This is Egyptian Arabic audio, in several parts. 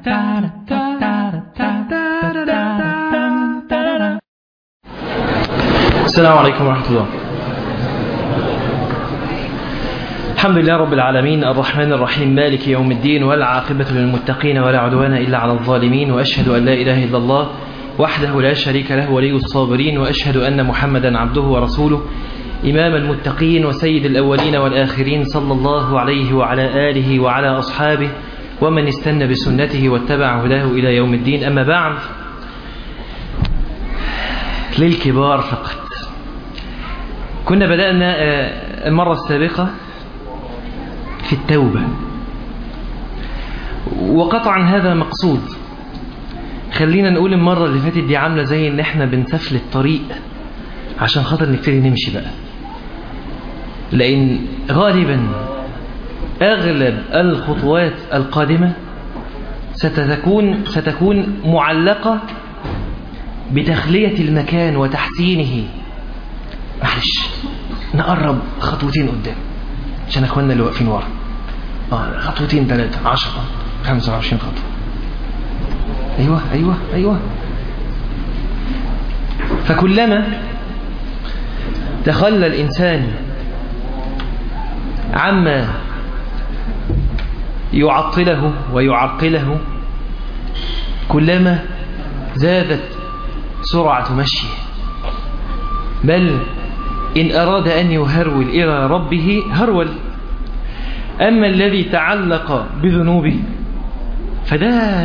السلام عليكم ورحمة الله الحمد لله رب العالمين الرحمن الرحيم مالك يوم الدين والعاقبة للمتقين ولا عدوان إلا على الظالمين وأشهد أن لا إله إلا الله وحده لا شريك له ولي الصابرين وأشهد أن محمدا عبده ورسوله إمام المتقين وسيد الأولين والآخرين صلى الله عليه وعلى آله وعلى أصحابه ومن استنى بسنته واتبع هداه إلى يوم الدين أما بعد للكبار فقط كنا بدأنا المرة السابقة في التوبة وقطعا هذا مقصود خلينا نقول المرة اللي فاتت دي عاملة زي ان احنا بنسفل الطريق عشان خاطر نبتدي نمشي بقى لان غالبا اغلب الخطوات القادمة ستكون ستكون معلقة بتخلية المكان وتحسينه معلش نقرب خطوتين قدام عشان اخواننا اللي واقفين ورا اه خطوتين ثلاثة عشرة خمسة وعشرين خطوة ايوه ايوه ايوه فكلما تخلى الانسان عما يعطله ويعرقله كلما زادت سرعة مشيه بل إن أراد أن يهرول إلى ربه هرول أما الذي تعلق بذنوبه فده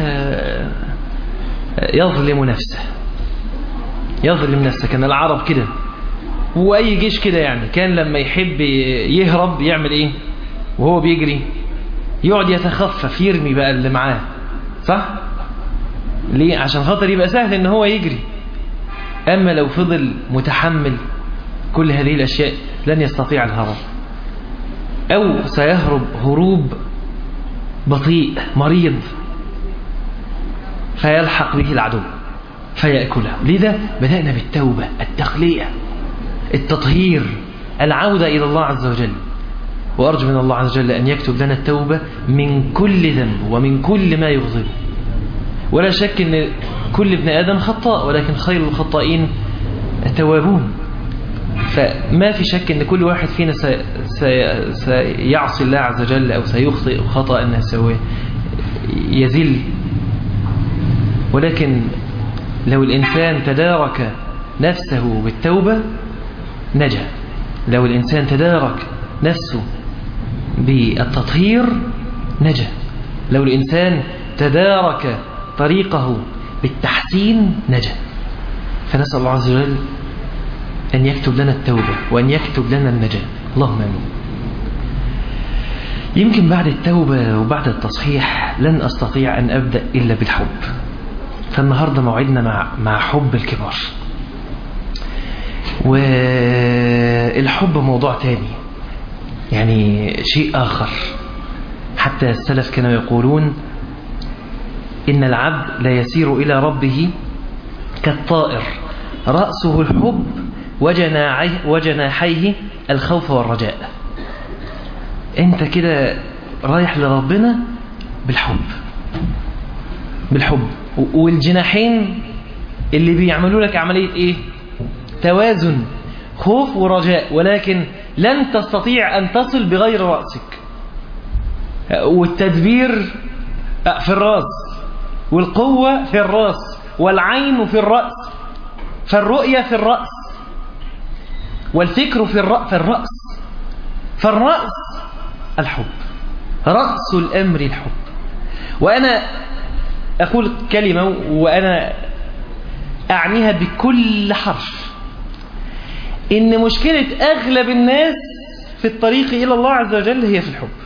يظلم نفسه يظلم نفسه كان العرب كده وأي جيش كده يعني كان لما يحب يهرب يعمل إيه وهو بيجري يقعد يتخفف يرمي بقى اللي معاه صح ليه عشان خاطر يبقى سهل ان هو يجري اما لو فضل متحمل كل هذه الاشياء لن يستطيع الهرب او سيهرب هروب بطيء مريض فيلحق به العدو فيأكله لذا بدأنا بالتوبة التخلية التطهير العودة إلى الله عز وجل وأرجو من الله عز وجل أن يكتب لنا التوبة من كل ذنب ومن كل ما يغضب ولا شك أن كل ابن آدم خطاء ولكن خير الخطائين التوابون فما في شك أن كل واحد فينا سي سي سيعصي الله عز وجل أو سيخطئ خطأ سواه يزل ولكن لو الإنسان تدارك نفسه بالتوبة نجا لو الإنسان تدارك نفسه بالتطهير نجا لو الإنسان تدارك طريقه بالتحسين نجا فنسأل الله عز وجل أن يكتب لنا التوبة وأن يكتب لنا النجاة اللهم آمين يمكن بعد التوبة وبعد التصحيح لن أستطيع أن أبدأ إلا بالحب فالنهاردة موعدنا مع, مع حب الكبار والحب موضوع تاني يعني شيء آخر حتى السلف كانوا يقولون إن العبد لا يسير إلى ربه كالطائر رأسه الحب وجناحيه الخوف والرجاء انت كده رايح لربنا بالحب بالحب والجناحين اللي بيعملوا لك عملية ايه توازن خوف ورجاء ولكن لن تستطيع أن تصل بغير رأسك والتدبير في الرأس والقوة في الرأس والعين في الرأس فالرؤية في الرأس والفكر في الرأس, في الرأس فالرأس الحب رأس الأمر الحب وأنا أقول كلمة وأنا أعنيها بكل حرف إن مشكلة أغلب الناس في الطريق إلى الله عز وجل هي في الحب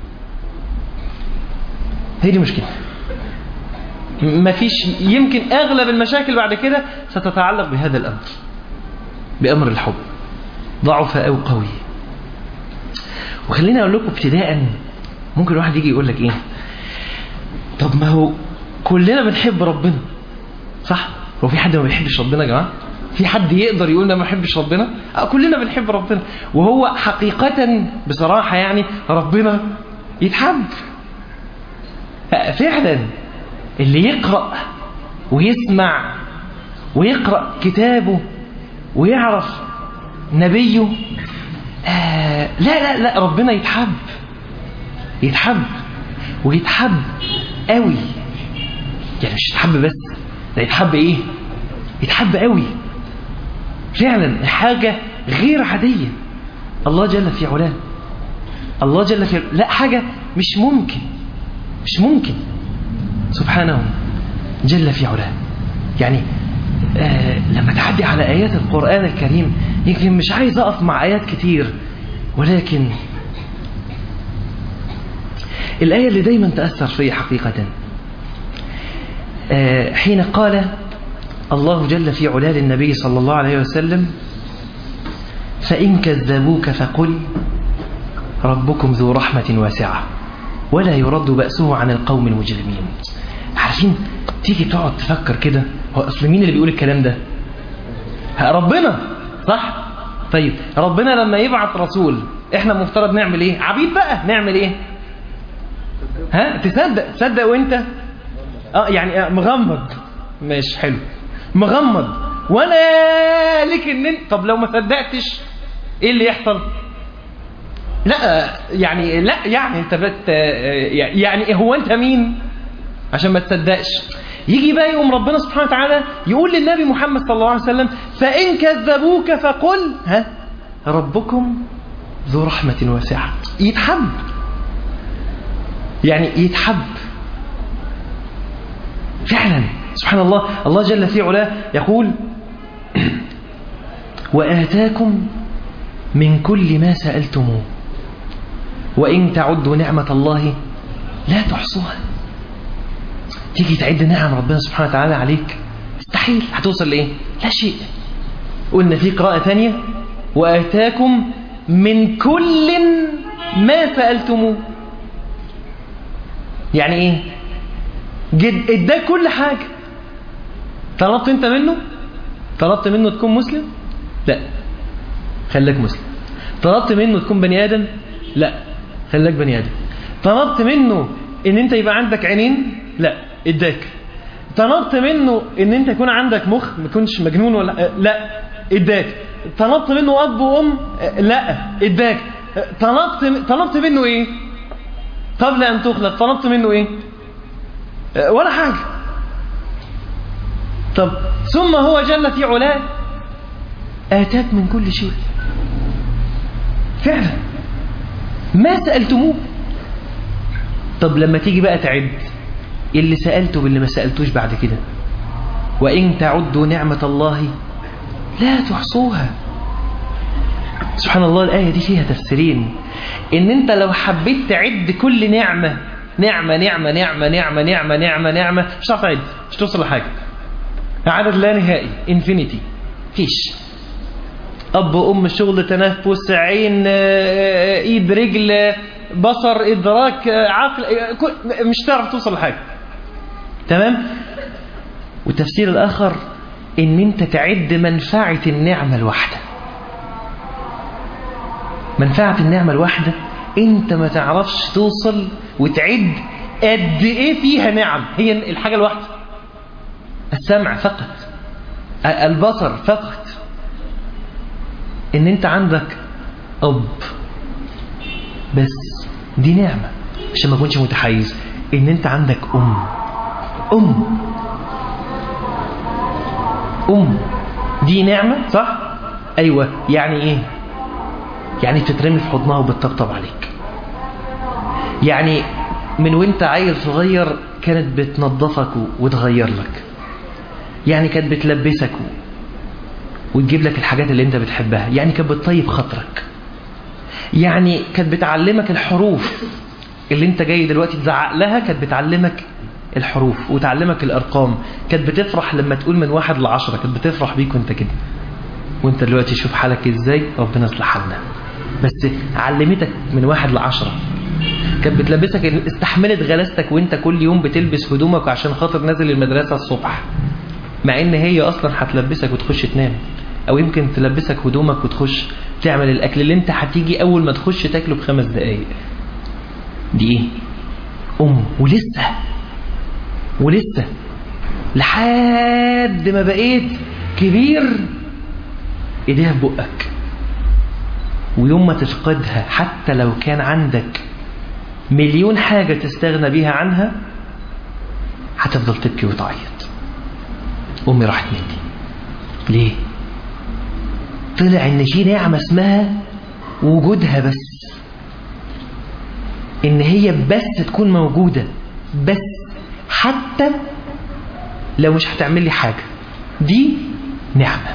هي دي مشكلة ما فيش يمكن أغلب المشاكل بعد كده ستتعلق بهذا الأمر بأمر الحب ضعف أو قوي وخليني أقول لكم ابتداء ممكن الواحد يجي يقول لك إيه طب ما هو كلنا بنحب ربنا صح هو في حد ما بيحبش ربنا يا جماعة في حد يقدر يقول ما بحبش ربنا أه كلنا بنحب ربنا وهو حقيقة بصراحة يعني ربنا يتحب فعلا اللي يقرأ ويسمع ويقرأ كتابه ويعرف نبيه آه لا لا لا ربنا يتحب يتحب ويتحب قوي يعني مش يتحب بس ده يتحب ايه يتحب قوي فعلا حاجة غير عادية الله جل في علاه الله جل في علاه لا حاجة مش ممكن مش ممكن سبحانه جل في علاه يعني آه لما تعدي على آيات القرآن الكريم يمكن مش عايز أقف مع آيات كتير ولكن الآية اللي دايما تأثر في حقيقة آه حين قال الله جل في علا للنبي صلى الله عليه وسلم فإن كذبوك فقل ربكم ذو رحمة واسعة ولا يرد بأسه عن القوم المجرمين عارفين تيجي تقعد تفكر كده هو أصل مين اللي بيقول الكلام ده ربنا صح طيب ربنا لما يبعث رسول احنا مفترض نعمل ايه عبيد بقى نعمل ايه ها تصدق تصدق وانت اه يعني آه مغمض ماشي حلو مغمض وانا لك ان انت طب لو ما صدقتش ايه اللي يحصل لا يعني لا يعني انت بت يعني هو انت مين عشان ما تصدقش يجي بقى يقوم ربنا سبحانه وتعالى يقول للنبي محمد صلى الله عليه وسلم فإن كذبوك فقل ها ربكم ذو رحمة واسعة يتحب يعني يتحب فعلا سبحان الله الله جل في علاه يقول وآتاكم من كل ما سألتموه وإن تعدوا نعمة الله لا تحصوها تيجي تعد نعم ربنا سبحانه وتعالى عليك مستحيل هتوصل لإيه لا شيء قلنا في قراءة ثانية وآتاكم من كل ما سألتموه يعني ايه جد اداك كل حاجة طلبت انت منه طلبت منه تكون مسلم لا خلاك مسلم طلبت منه تكون بني آدم لا خلاك بني آدم طلبت منه ان انت يبقى عندك عينين لا اداك طلبت منه ان انت يكون عندك مخ ما تكونش مجنون ولا لا اداك طلبت منه اب وام لا اداك طلبت طلبت منه ايه قبل ان تخلق طلبت منه ايه ولا حاجه طب ثم هو جل في علاه اتاك من كل شيء فعلا ما سالتموه طب لما تيجي بقى تعد اللي سألته باللي ما سألتوش بعد كده وإن تعدوا نعمة الله لا تحصوها سبحان الله الآية دي فيها تفسيرين إن أنت لو حبيت تعد كل نعمة نعمة نعمة نعمة نعمة نعمة نعمة نعمة مش هتعرف تعد مش توصل لحاجة عدد لا نهائي انفينيتي فيش أب أم شغل تنفس عين إيد رجل بصر إدراك عقل مش تعرف توصل لحاجة تمام والتفسير الآخر إن أنت تعد منفعة النعمة الواحدة منفعة النعمة الواحدة أنت ما تعرفش توصل وتعد قد إيه فيها نعم هي الحاجة الواحدة السمع فقط البصر فقط إن أنت عندك أب بس دي نعمة عشان ما اكونش متحيز ان انت عندك ام ام ام دي نعمة صح ايوه يعني ايه يعني بتترمي في حضنها وبتطبطب عليك يعني من وانت عيل صغير كانت بتنظفك وتغير لك يعني كانت بتلبسك وتجيب لك الحاجات اللي انت بتحبها يعني كانت بتطيب خاطرك يعني كانت بتعلمك الحروف اللي انت جاي دلوقتي تزعق لها كانت بتعلمك الحروف وتعلمك الارقام كانت بتفرح لما تقول من واحد لعشرة كانت بتفرح بيك وانت كده وانت دلوقتي شوف حالك ازاي ربنا يصلح حالنا بس علمتك من واحد لعشرة كانت بتلبسك استحملت غلاستك وانت كل يوم بتلبس هدومك عشان خاطر نازل المدرسة الصبح مع ان هي اصلا هتلبسك وتخش تنام او يمكن تلبسك هدومك وتخش تعمل الاكل اللي انت هتيجي اول ما تخش تاكله بخمس دقايق دي ايه ام ولسه ولسه لحد ما بقيت كبير ايديها في بقك ويوم ما تفقدها حتى لو كان عندك مليون حاجة تستغنى بيها عنها هتفضل تبكي وتعيط أمي راحت مني ليه؟ طلع إن في نعمة اسمها وجودها بس إن هي بس تكون موجودة بس حتى لو مش هتعمل لي حاجة دي نعمة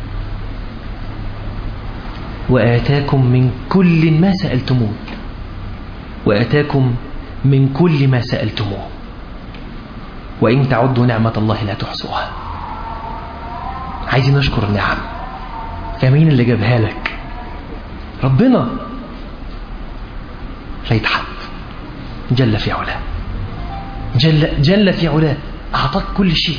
وآتاكم من كل ما سألتموه وآتاكم من كل ما سألتموه وإن تعدوا نعمة الله لا تحصوها عايزين نشكر النعم فمين اللي جابها لك ربنا فيتحب جل في علاه جل, جل في علاه أعطاك كل شيء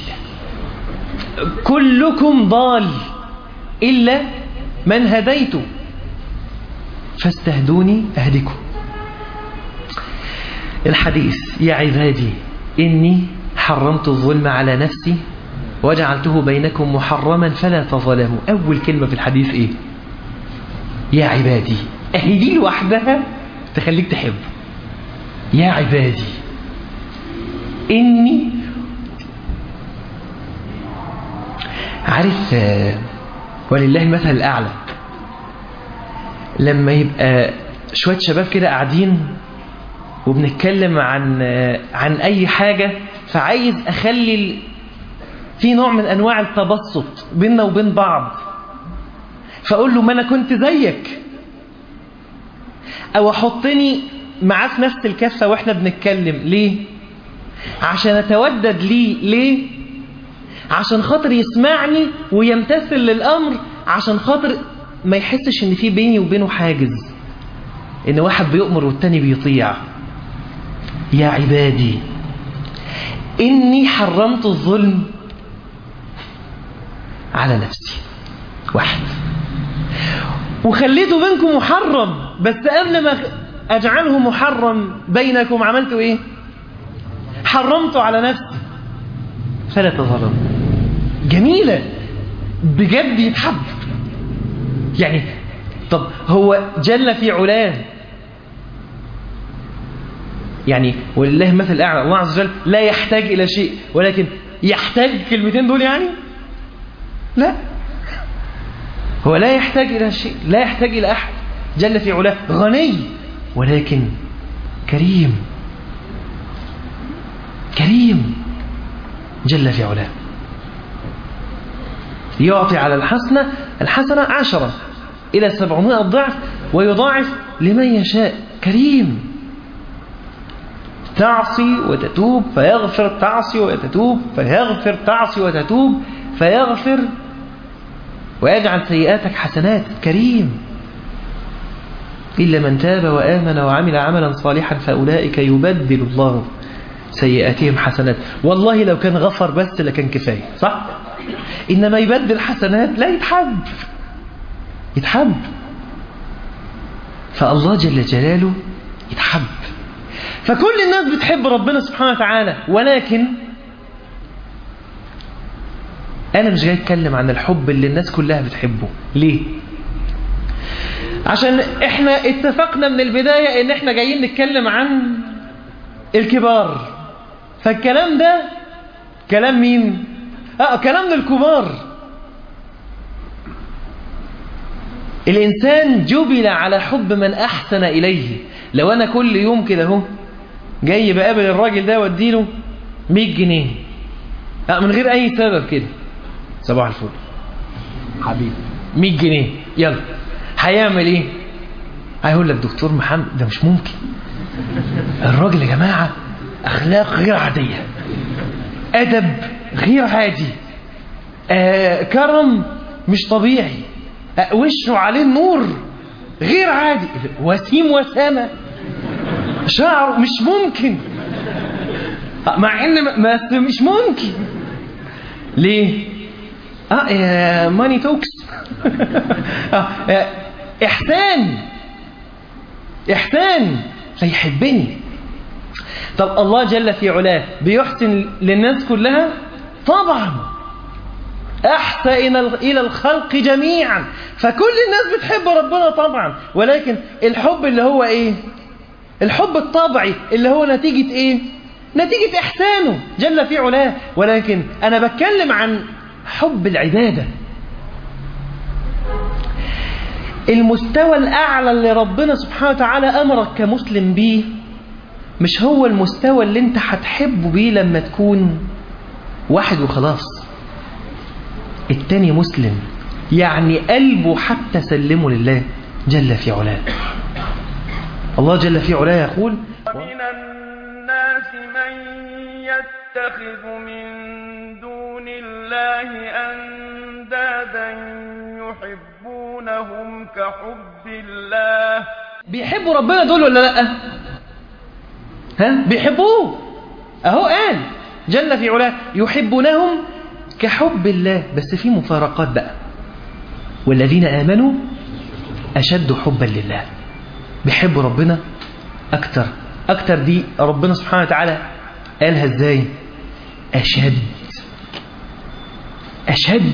كلكم ضال إلا من هديته فاستهدوني أهدكم الحديث يا عبادي إني حرمت الظلم على نفسي وجعلته بينكم محرما فلا تظلموا أول كلمة في الحديث إيه يا عبادي أهي دي لوحدها تخليك تحب يا عبادي إني عارف ولله المثل الأعلى لما يبقى شوية شباب كده قاعدين وبنتكلم عن عن أي حاجة فعايز أخلي في نوع من أنواع التبسط بيننا وبين بعض فأقول له ما أنا كنت زيك أو أحطني معاه في نفس الكفة وإحنا بنتكلم ليه؟ عشان أتودد ليه ليه؟ عشان خاطر يسمعني ويمتثل للأمر عشان خاطر ما يحسش ان في بيني وبينه حاجز ان واحد بيؤمر والتاني بيطيع يا عبادي اني حرمت الظلم على نفسي واحد وخليته بينكم محرم بس قبل ما اجعله محرم بينكم عملتوا ايه حرمته على نفسي فلا تظلموا جميلة بجد يتحب يعني طب هو جل في علاه يعني ولله مثل الأعلى الله عز وجل لا يحتاج إلى شيء ولكن يحتاج كلمتين دول يعني لا هو لا يحتاج إلى شيء لا يحتاج إلى أحد جل في علاه غني ولكن كريم كريم جل في علاه يعطي على الحسنة الحسنة عشرة إلى سبعمائة ضعف ويضاعف لمن يشاء كريم تعصي وتتوب فيغفر تعصي وتتوب فيغفر تعصي وتتوب فيغفر ويجعل سيئاتك حسنات كريم إلا من تاب وآمن وعمل عملا صالحا فأولئك يبدل الله سيئاتهم حسنات والله لو كان غفر بس لكان كفاية صح؟ إنما يبدل حسنات لا يتحب يتحب فالله جل جلاله يتحب فكل الناس بتحب ربنا سبحانه وتعالى ولكن أنا مش جاي أتكلم عن الحب اللي الناس كلها بتحبه ليه؟ عشان احنا اتفقنا من البداية ان احنا جايين نتكلم عن الكبار فالكلام ده كلام مين؟ اه كلام للكبار الإنسان جبل على حب من أحسن إليه لو أنا كل يوم كده اهو جاي بقابل الراجل ده واديله 100 جنيه اه من غير أي سبب كده صباح الفل حبيبي 100 جنيه يلا هيعمل ايه هيقول لك دكتور محمد ده مش ممكن الراجل يا جماعة أخلاق غير عادية أدب غير عادي آه كرم مش طبيعي آه وشه عليه النور غير عادي وسيم وسامة شعره مش ممكن آه مع ان ما مش ممكن ليه اه ماني توكس آه احسان احسان فيحبني طب الله جل في علاه بيحسن للناس كلها طبعا أحسن إلى الخلق جميعا فكل الناس بتحب ربنا طبعا ولكن الحب اللي هو إيه الحب الطبعي اللي هو نتيجة إيه نتيجة إحسانه جل في علاه ولكن أنا بتكلم عن حب العبادة المستوى الأعلى اللي ربنا سبحانه وتعالى أمرك كمسلم بيه مش هو المستوى اللي انت هتحبه بيه لما تكون واحد وخلاص التاني مسلم يعني قلبه حتى سلمه لله جل في علاه الله جل في علاه يقول ومن الناس من يتخذ من دون الله أندادا يحبونهم كحب الله بيحبوا ربنا دول ولا لا ها بيحبوه اهو قال جل في علاه يحبونهم كحب الله بس في مفارقات بقى والذين آمنوا أشد حبا لله بيحبوا ربنا أكتر أكتر دي ربنا سبحانه وتعالى قالها إزاي أشد أشد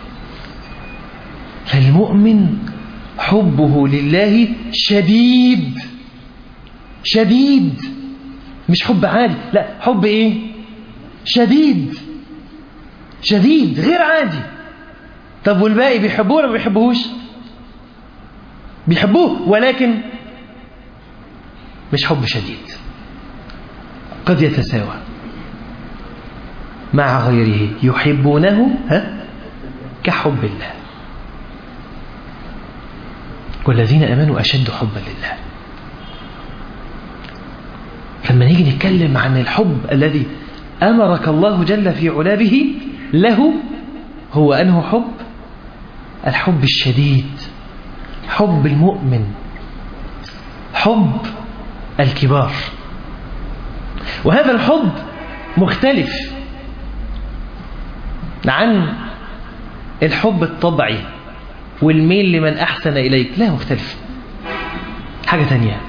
فالمؤمن حبه لله شديد شديد مش حب عادي لا حب ايه شديد شديد غير عادي طب والباقي بيحبوه ولا ما بيحبوهوش بيحبوه ولكن مش حب شديد قد يتساوى مع غيره يحبونه ها كحب الله والذين امنوا اشد حبا لله لما نيجي نتكلم عن الحب الذي أمرك الله جل في علا به له هو أنه حب الحب الشديد حب المؤمن حب الكبار وهذا الحب مختلف عن الحب الطبعي والميل لمن أحسن إليك لا مختلف حاجة تانية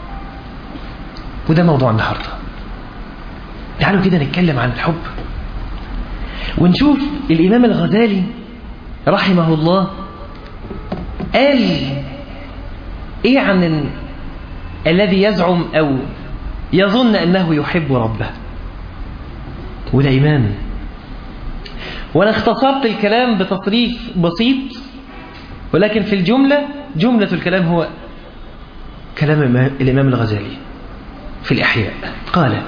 وده موضوع النهاردة تعالوا كده نتكلم عن الحب ونشوف الإمام الغزالي رحمه الله قال إيه عن ال... الذي يزعم أو يظن أنه يحب ربه وده إمام وأنا اختصرت الكلام بتصريف بسيط ولكن في الجملة جملة الكلام هو كلام الإمام الغزالي في الإحياء قال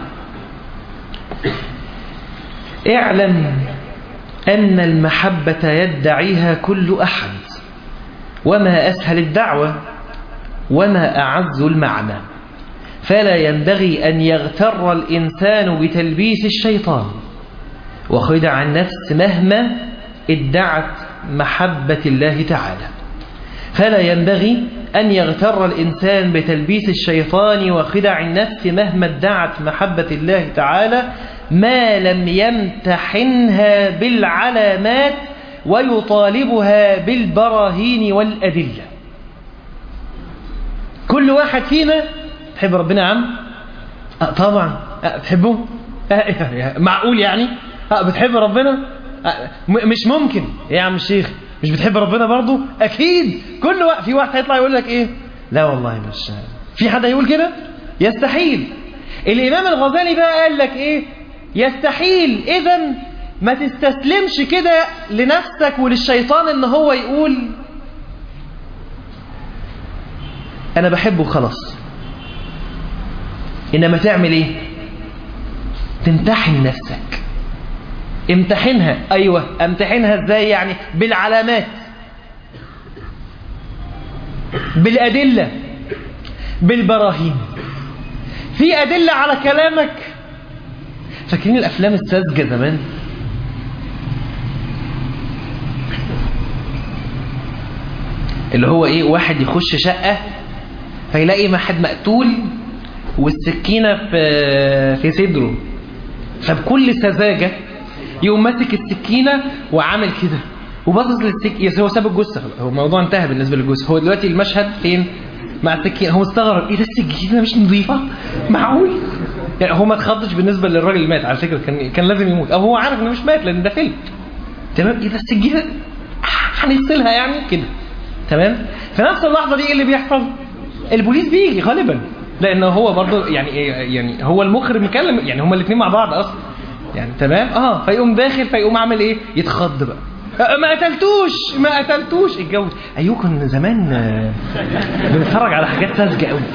اعلم أن المحبة يدعيها كل أحد وما أسهل الدعوة وما أعز المعنى فلا ينبغي أن يغتر الإنسان بتلبيس الشيطان وخدع النفس مهما ادعت محبة الله تعالى فلا ينبغي أن يغتر الإنسان بتلبيس الشيطان وخدع النفس مهما ادعت محبة الله تعالى ما لم يمتحنها بالعلامات ويطالبها بالبراهين والأدلة كل واحد فينا تحب ربنا يا عم أه طبعا أه بتحبه أه معقول يعني أه بتحب ربنا أه مش ممكن يا عم الشيخ مش بتحب ربنا برضه اكيد كل وقت في واحد هيطلع يقول لك ايه لا والله مش في حد هيقول كده يستحيل الامام الغزالي بقى قال لك ايه يستحيل اذا ما تستسلمش كده لنفسك وللشيطان ان هو يقول انا بحبه خلاص انما تعمل ايه تمتحن نفسك امتحنها ايوه امتحنها ازاي يعني بالعلامات بالادله بالبراهين في ادله على كلامك فاكرين الافلام الساذجه زمان اللي هو ايه واحد يخش شقه فيلاقي واحد مقتول والسكينه في في صدره فبكل سذاجه يقوم ماسك السكينة وعامل كده وباصص للسكينة هو ساب الجثة هو الموضوع انتهى بالنسبة للجثة هو دلوقتي المشهد فين مع السكينة هو مستغرب ايه ده السكينة مش نظيفة معقول يعني هو ما اتخضش بالنسبه للراجل اللي مات على فكره كان كان لازم يموت او هو عارف انه مش مات لان ده فيلم تمام إيه بس الجهه هنغسلها يعني كده تمام في نفس اللحظه دي ايه اللي بيحصل البوليس بيجي غالبا لان هو برضه يعني إيه يعني هو المخرج مكلم يعني هما الاثنين مع بعض اصلا يعني تمام اه فيقوم داخل فيقوم عامل ايه يتخض بقى آه، ما قتلتوش ما قتلتوش الجو ايوه كنا زمان آه، بنتفرج على حاجات ساذجه قوي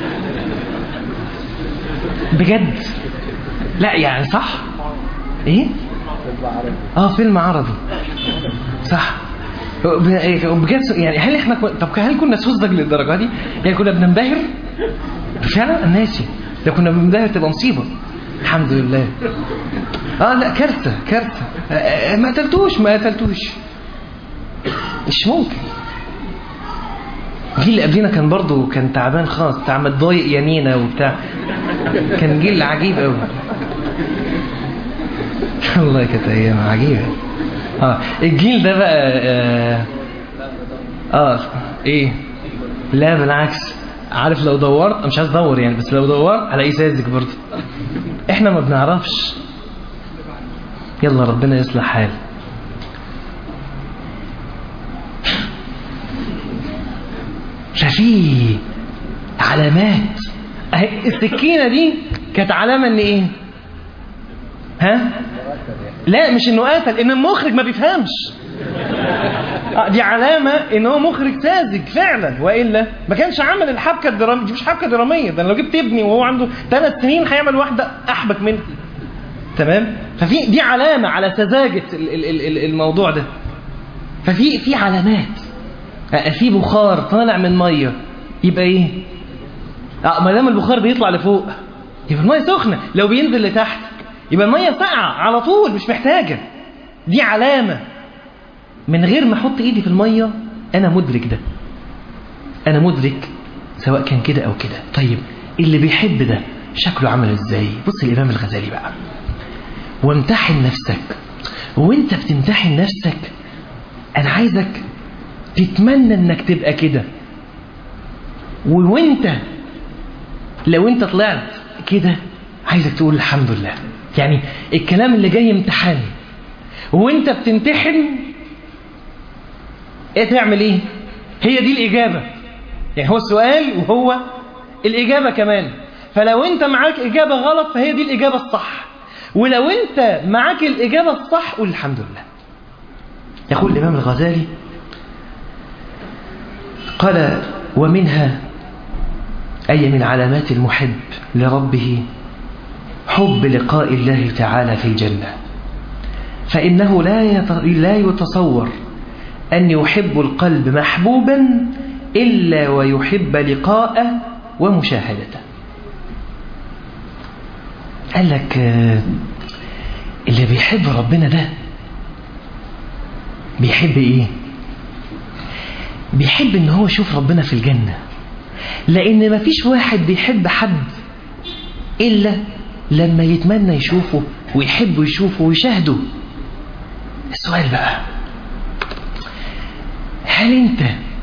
بجد لا يعني صح ايه اه فيلم عربي صح بجد يعني هل احنا كنا طب هل كنا سذج للدرجه دي؟ يعني كنا بننبهر؟ فعلا انا ناسي لو كنا بننبهر تبقى مصيبه الحمد لله اه لا كارثه كارثه آه، آه، ما قتلتوش ما قتلتوش مش ممكن الجيل اللي قبلنا كان برضه كان تعبان خالص بتاع متضايق يمينه وبتاع كان جيل عجيب قوي والله كانت ايام عجيبه اه الجيل ده بقى اه, آه ايه لا بالعكس عارف لو دورت مش عايز ادور يعني بس لو دورت هلاقيه ساذج برضه احنا ما بنعرفش يلا ربنا يصلح حال ففي علامات أهي السكينة دي كانت علامة ان ايه ها لا مش انه قتل ان المخرج ما بيفهمش آه، دي علامة ان هو مخرج ساذج فعلا والا ما كانش عمل الحبكة الدرامية دي مش حبكة درامية ده أنا لو جبت ابني وهو عنده ثلاث سنين هيعمل واحدة احبك منها تمام ففي دي علامة على سذاجة ال- ال- ال- ال- الموضوع ده ففي في علامات آه، في بخار طالع من ميه يبقى ايه اه ما دام البخار بيطلع لفوق يبقى الميه سخنه لو بينزل لتحت يبقى الميه ساقعه على طول مش محتاجه دي علامه من غير ما احط ايدي في الميه انا مدرك ده انا مدرك سواء كان كده او كده طيب اللي بيحب ده شكله عمل ازاي بص الامام الغزالي بقى وامتحن نفسك وانت بتمتحن نفسك انا عايزك تتمنى انك تبقى كده وانت لو انت طلعت كده عايزك تقول الحمد لله يعني الكلام اللي جاي امتحان وانت بتمتحن ايه تعمل ايه هي دي الاجابة يعني هو السؤال وهو الاجابة كمان فلو انت معاك اجابة غلط فهي دي الاجابة الصح ولو انت معاك الاجابة الصح قول الحمد لله يقول الامام الغزالي قال ومنها أي من علامات المحب لربه حب لقاء الله تعالى في الجنة فإنه لا يت- لا يتصور أن يحب القلب محبوبا إلا ويحب لقاءه ومشاهدته قال لك آه، اللي بيحب ربنا ده بيحب ايه بيحب ان هو يشوف ربنا في الجنة لان مفيش واحد بيحب حد الا لما يتمنى يشوفه ويحب يشوفه ويشاهده السؤال بقى هل انت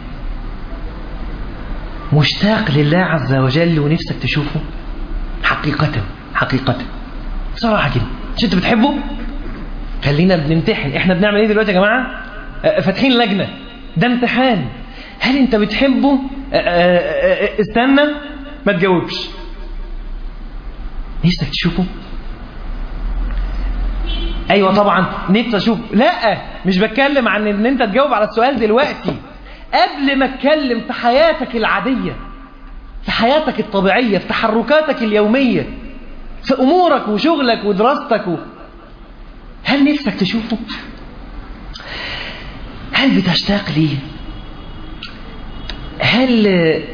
مشتاق لله عز وجل ونفسك تشوفه حقيقة حقيقة بصراحة كده مش انت بتحبه خلينا بنمتحن احنا بنعمل ايه دلوقتي يا جماعة آه، فاتحين لجنة ده امتحان هل انت بتحبه آه، آه، آه، استنى ما تجاوبش نفسك تشوفه ايوه طبعا نفسي اشوف لا مش بتكلم عن ان انت تجاوب على السؤال دلوقتي قبل ما اتكلم في حياتك العادية في حياتك الطبيعية في تحركاتك اليومية في امورك وشغلك ودراستك و... هل نفسك تشوفه هل بتشتاق ليه هل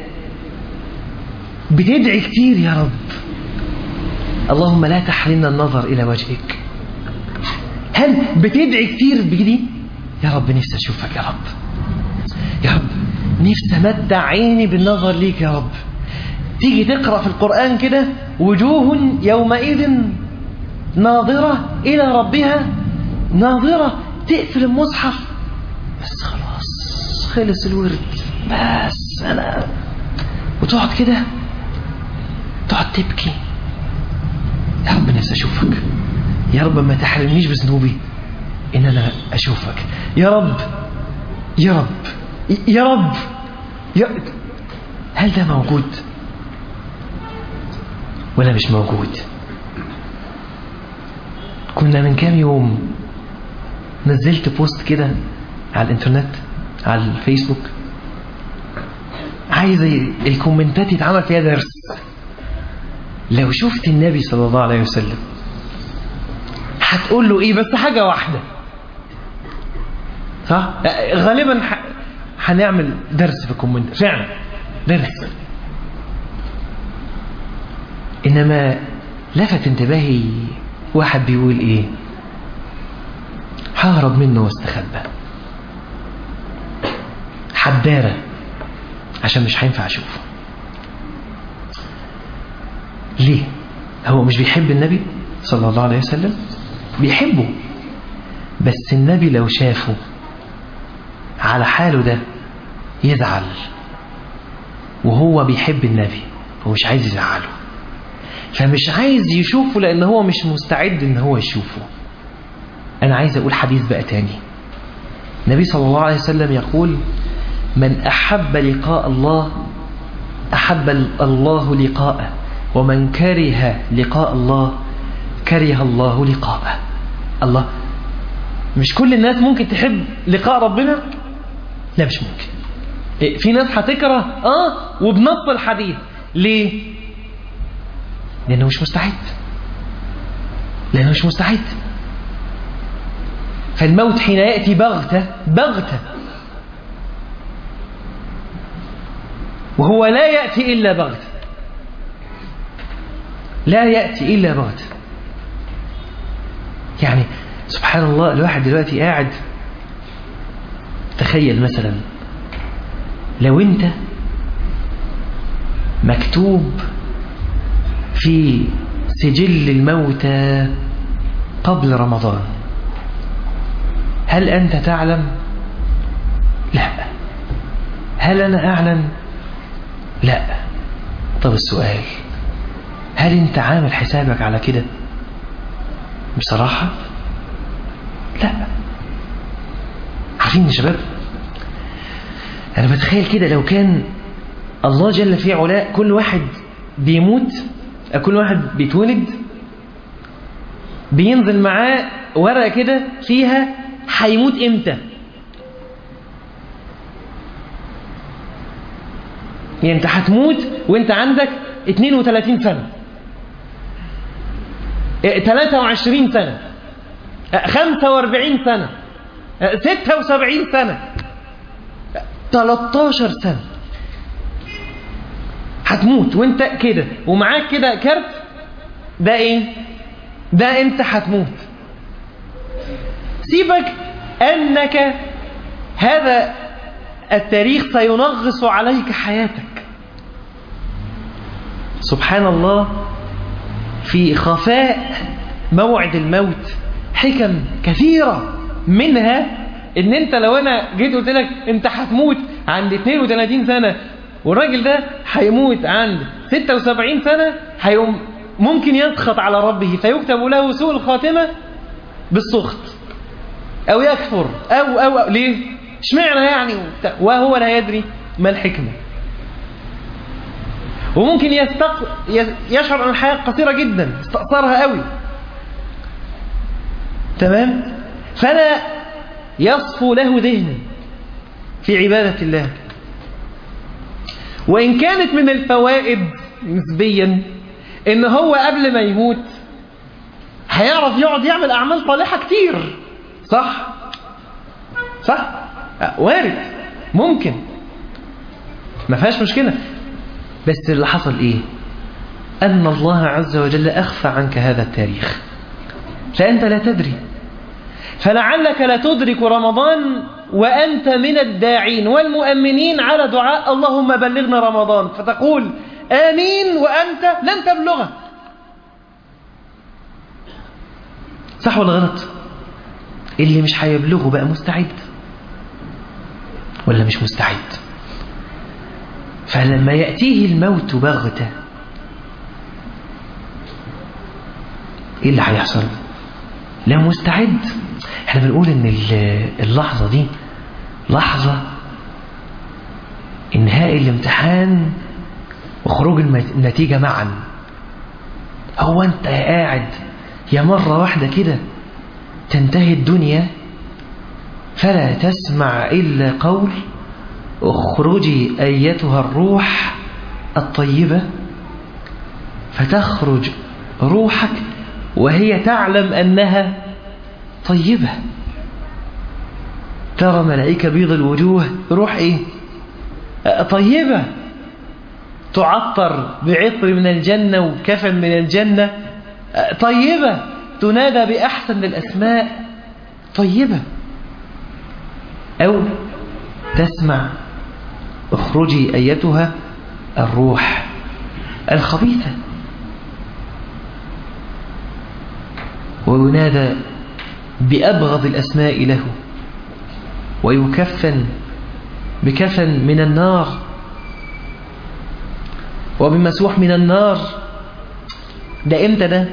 بتدعي كتير يا رب اللهم لا تحرمنا النظر إلى وجهك هل بتدعي كتير بجدي يا رب نفسي أشوفك يا رب يا رب نفسي أمتع عيني بالنظر ليك يا رب تيجي تقرأ في القرآن كده وجوه يومئذ ناظرة إلى ربها ناظرة تقفل المصحف بس خلاص خلص الورد بس أنا وتقعد كده تقعد تبكي يا رب نفسي أشوفك يا رب ما تحرمنيش بذنوبي إن أنا أشوفك يا رب يا رب يا رب يا هل ده موجود ولا مش موجود كنا من كام يوم نزلت بوست كده على الانترنت على الفيسبوك عايز الكومنتات يتعمل فيها درس لو شفت النبي صلى الله عليه وسلم هتقول له ايه بس حاجة واحدة صح غالبا ح... هنعمل درس في الكومنت فعلا درس انما لفت انتباهي واحد بيقول ايه ههرب منه واستخبى حدارة عشان مش هينفع اشوفه ليه هو مش بيحب النبي صلى الله عليه وسلم بيحبه بس النبي لو شافه على حاله ده يزعل وهو بيحب النبي هو مش عايز يزعله فمش عايز يشوفه لان هو مش مستعد ان هو يشوفه انا عايز اقول حديث بقى تاني النبي صلى الله عليه وسلم يقول من احب لقاء الله احب الله لقاءه ومن كره لقاء الله كره الله لقاءه الله مش كل الناس ممكن تحب لقاء ربنا لا مش ممكن في ناس هتكره اه وبنص الحديث ليه لانه مش مستعد لانه مش مستعد فالموت حين ياتي بغته بغته وهو لا ياتي الا بغته لا ياتي الا بغته يعني سبحان الله الواحد دلوقتي قاعد تخيل مثلا لو انت مكتوب في سجل الموتى قبل رمضان هل أنت تعلم؟ لا هل أنا أعلم؟ لا طب السؤال هل أنت عامل حسابك على كده؟ بصراحة لا عارفين يا شباب أنا بتخيل كده لو كان الله جل في علاء كل واحد بيموت كل واحد بيتولد بينزل معاه ورقة كده فيها هيموت امتى يعني انت هتموت وانت عندك 32 سنة 23 سنة 45 سنة 76 سنة 13 سنة هتموت وانت كده ومعاك كده كارت ده ايه ده انت هتموت سيبك انك هذا التاريخ سينغص عليك حياتك سبحان الله في خفاء موعد الموت حكم كثيرة منها ان انت لو انا جيت قلت لك انت هتموت عند 32 سنة والراجل ده هيموت عند 76 سنة هيقوم ممكن يسخط على ربه فيكتب له سوء الخاتمة بالسخط أو يكفر أو أو, أو ليه؟ اشمعنى يعني وهو لا يدري ما الحكمة وممكن يستق... يشعر أن الحياة قصيرة جدا استقصرها قوي تمام فلا يصفو له ذهن في عبادة الله وإن كانت من الفوائد نسبيا إن هو قبل ما يموت هيعرف يقعد يعمل أعمال صالحة كتير صح صح وارد ممكن ما فيهاش مشكلة بس اللي حصل إيه أن الله عز وجل أخفى عنك هذا التاريخ فأنت لا تدري فلعلك لا تدرك رمضان وأنت من الداعين والمؤمنين على دعاء اللهم بلغنا رمضان فتقول آمين وأنت لن تبلغه صح ولا غلط اللي مش هيبلغه بقى مستعد ولا مش مستعد فلما يأتيه الموت بغتة ايه اللي هيحصل لو مستعد احنا بنقول ان اللحظة دي لحظة انهاء الامتحان وخروج النتيجة معا هو انت قاعد يا مرة واحدة كده تنتهي الدنيا فلا تسمع إلا قول اخرجي أيتها الروح الطيبة فتخرج روحك وهي تعلم أنها طيبة ترى ملائكة بيض الوجوه روح إيه طيبة تعطر بعطر من الجنة وكفن من الجنة طيبة تنادى بأحسن الأسماء طيبة أو تسمع اخرجي أيتها الروح الخبيثة وينادى بأبغض الأسماء له ويكفن بكفن من النار وبمسوح من النار ده امتى ده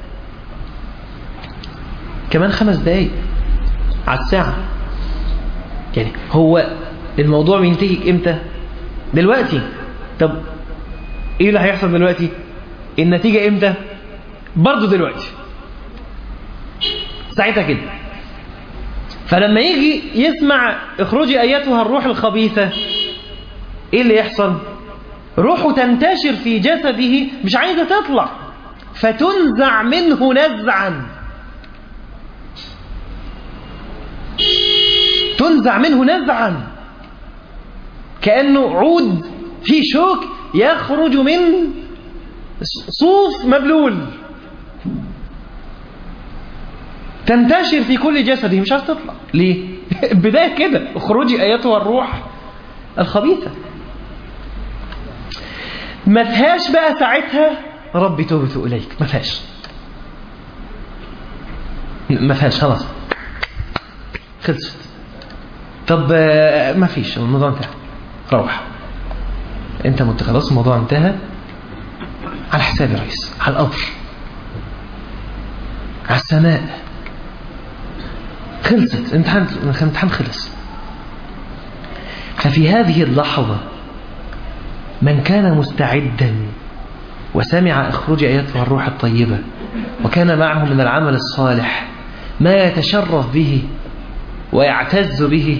كمان خمس دقايق على الساعة يعني هو الموضوع بينتهي امتى دلوقتي طب ايه اللي هيحصل دلوقتي النتيجة امتى برضو دلوقتي ساعتها كده فلما يجي يسمع اخرجي ايتها الروح الخبيثة ايه اللي يحصل روحه تنتشر في جسده مش عايزة تطلع فتنزع منه نزعا تنزع منه نزعا كأنه عود في شوك يخرج من صوف مبلول تنتشر في كل جسده مش عايز تطلع ليه بداية كده اخرجي ايتها الروح الخبيثة ما فيهاش بقى ساعتها ربي توبت إليك ما فيهاش ما فيهاش خلاص خلصت طب ما فيش الموضوع انتهى روح انت مت خلاص الموضوع انتهى على حسابي يا ريس على القبر على السماء خلصت امتحان الامتحان خلص ففي هذه اللحظة من كان مستعدا وسمع اخرج ايتها الروح الطيبة وكان معه من العمل الصالح ما يتشرف به ويعتز به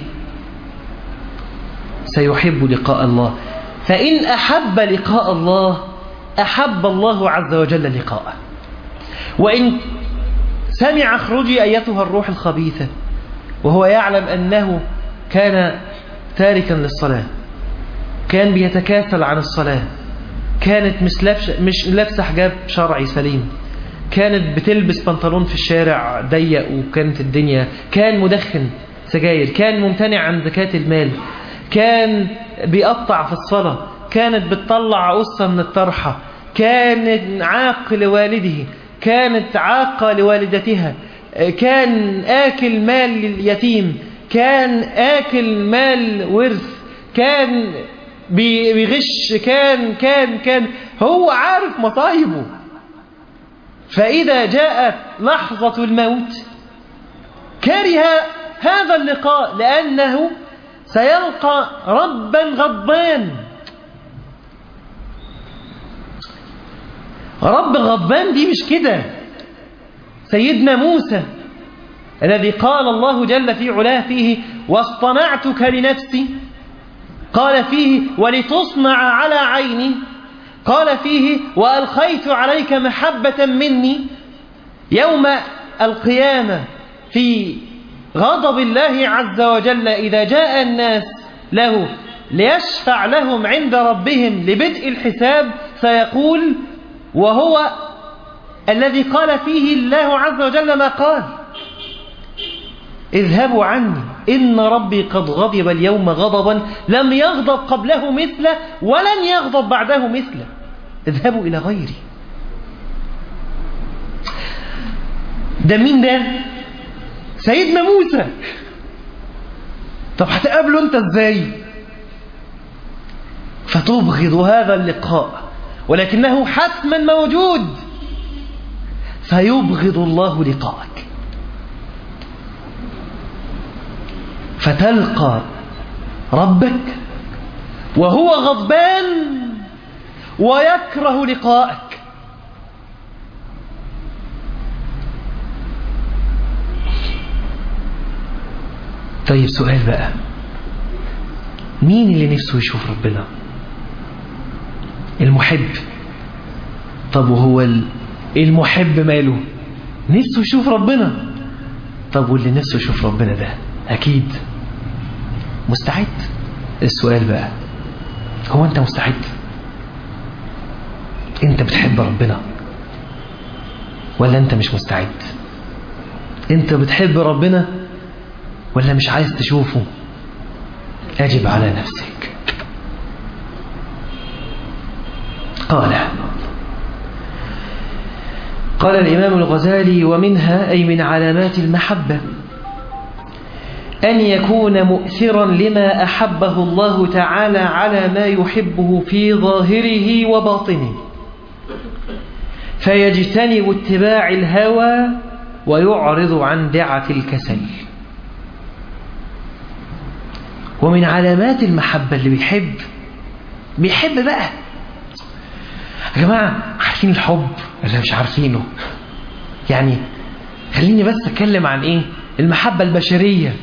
سيحب لقاء الله فإن أحب لقاء الله أحب الله عز وجل لقاءه وإن سمع اخرجي أيتها الروح الخبيثة وهو يعلم أنه كان تاركا للصلاة كان بيتكاسل عن الصلاة كانت مش لابسة, مش لابسة حجاب شرعي سليم كانت بتلبس بنطلون في الشارع ضيق وكانت الدنيا كان مدخن سجاير كان ممتنع عن زكاة المال كان بيقطع في الصلاة كانت بتطلع قصة من الطرحة كانت عاق لوالده كانت عاقة لوالدتها كان آكل مال اليتيم كان آكل مال ورث كان بيغش كان كان كان هو عارف مصايبه فإذا جاءت لحظة الموت كره هذا اللقاء لأنه سيلقى ربا غضبان رب غضبان دي مش كده سيدنا موسى الذي قال الله جل في علاه فيه واصطنعتك لنفسي قال فيه ولتصنع على عيني قال فيه وألخيت عليك محبة مني يوم القيامة في غضب الله عز وجل إذا جاء الناس له ليشفع لهم عند ربهم لبدء الحساب سيقول وهو الذي قال فيه الله عز وجل ما قال اذهبوا عني إن ربي قد غضب اليوم غضبا لم يغضب قبله مثله ولن يغضب بعده مثله اذهبوا إلى غيري ده مين ده سيدنا موسى طب هتقابله انت ازاي فتبغض هذا اللقاء ولكنه حتما موجود فيبغض الله لقاءك فتلقى ربك وهو غضبان ويكره لقاءك طيب سؤال بقى مين اللي نفسه يشوف ربنا المحب طب وهو المحب ماله نفسه يشوف ربنا طب واللي نفسه يشوف ربنا ده أكيد مستعد السؤال بقى هو أنت مستعد أنت بتحب ربنا ولا أنت مش مستعد أنت بتحب ربنا ولا مش عايز تشوفه أجب على نفسك قال قال الإمام الغزالي ومنها أي من علامات المحبة أن يكون مؤثرا لما أحبه الله تعالى على ما يحبه في ظاهره وباطنه فيجتنب اتباع الهوى ويعرض عن دعة الكسل ومن علامات المحبة اللي بيحب بيحب بقى يا جماعة عارفين الحب ولا مش عارفينه يعني خليني بس اتكلم عن ايه المحبة البشرية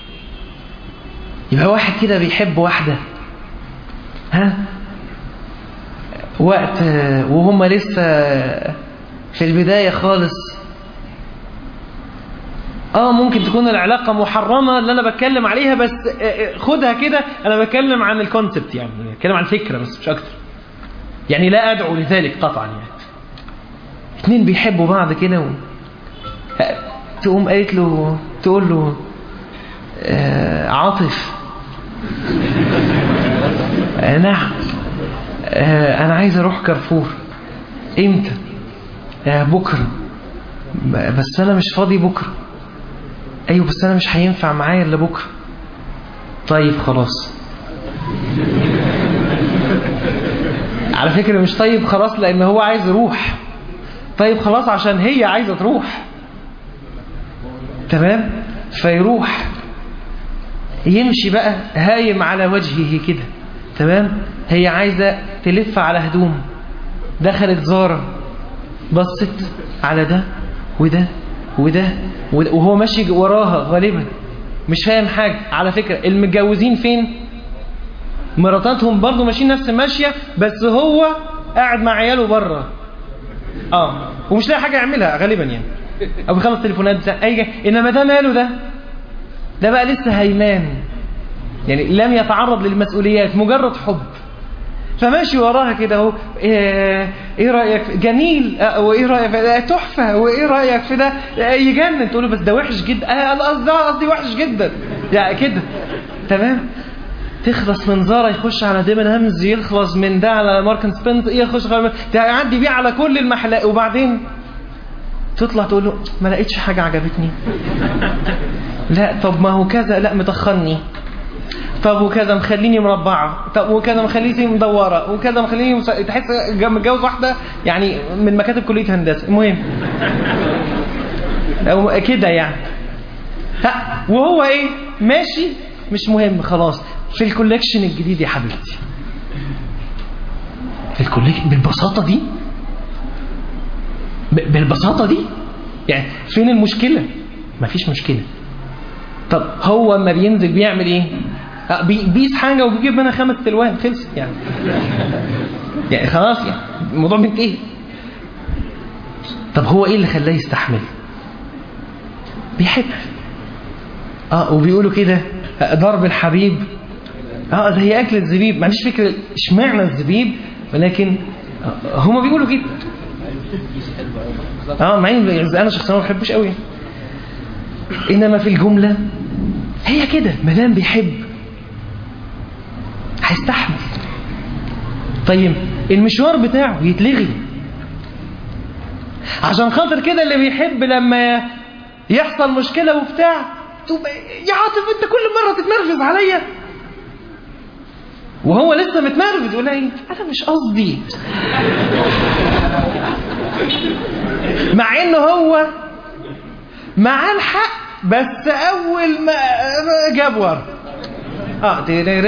يبقى واحد كده بيحب واحدة ها وقت وهم لسه في البداية خالص اه ممكن تكون العلاقة محرمة اللي انا بتكلم عليها بس خدها كده انا بتكلم عن الكونسبت يعني بتكلم عن الفكرة بس مش اكتر يعني لا ادعو لذلك قطعا يعني اتنين بيحبوا بعض كده و... تقوم قالت له تقول له آه عاطف آه نعم آه انا عايز اروح كارفور امتى آه بكره بس انا مش فاضي بكره ايوه بس انا مش هينفع معايا الا بكره طيب خلاص على فكرة مش طيب خلاص لان هو عايز يروح طيب خلاص عشان هي عايزة تروح تمام فيروح يمشي بقى هايم على وجهه كده تمام هي عايزة تلف على هدوم دخلت زارة بصت على ده وده وده وهو ماشي وراها غالبا مش فاهم حاجة على فكرة المتجوزين فين مراتاتهم برضو ماشيين نفس الماشية بس هو قاعد مع عياله بره اه ومش لاقي حاجة يعملها غالبا يعني او بيخلص تليفونات بتاع اي انما ده ماله ده ده بقى لسه هيمان يعني لم يتعرض للمسؤوليات مجرد حب فماشي وراها كده اهو ايه, إيه رايك جميل اه وايه رايك في ده تحفه وايه رايك في ده يجنن تقول له بس ده وحش جدا اه قصدي قصدي وحش جدا يعني كده تمام تخلص من زارا يخش على ديمن همز يخلص من ده على ماركن سبنس يخش على يعدي بيه على كل المحلات وبعدين تطلع تقول له ما لقيتش حاجة عجبتني لا طب ما هو كذا لا متخني طب وكذا مخليني مربعة طب وكذا مخليني مدورة وكذا مخليني مس... تحس متجوز واحدة يعني من مكاتب كلية هندسة المهم أو كده يعني ها وهو ايه ماشي مش مهم خلاص في الكوليكشن الجديد يا حبيبتي في الكوليكشن بالبساطة دي بالبساطة دي يعني فين المشكلة مفيش مشكلة طب هو اما بينزل بيعمل ايه بيقيس حاجة وبيجيب منها خمس تلوان خلص يعني يعني خلاص يعني الموضوع منتهي طب هو ايه اللي خلاه يستحمل بيحب اه وبيقولوا كده ضرب الحبيب اه زي اكل الزبيب ما عنديش فكره اشمعنى الزبيب ولكن هما بيقولوا كده اه مع ان انا شخصيا ما بحبوش قوي انما في الجمله هي كده ما دام بيحب هيستحمل طيب المشوار بتاعه يتلغي عشان خاطر كده اللي بيحب لما يحصل مشكله وبتاع تبقى يا عاطف انت كل مره تتنرفز عليا وهو لسه متنرفز يقول ايه انا مش قصدي مع انه هو معاه الحق بس اول ما جاب ورا اه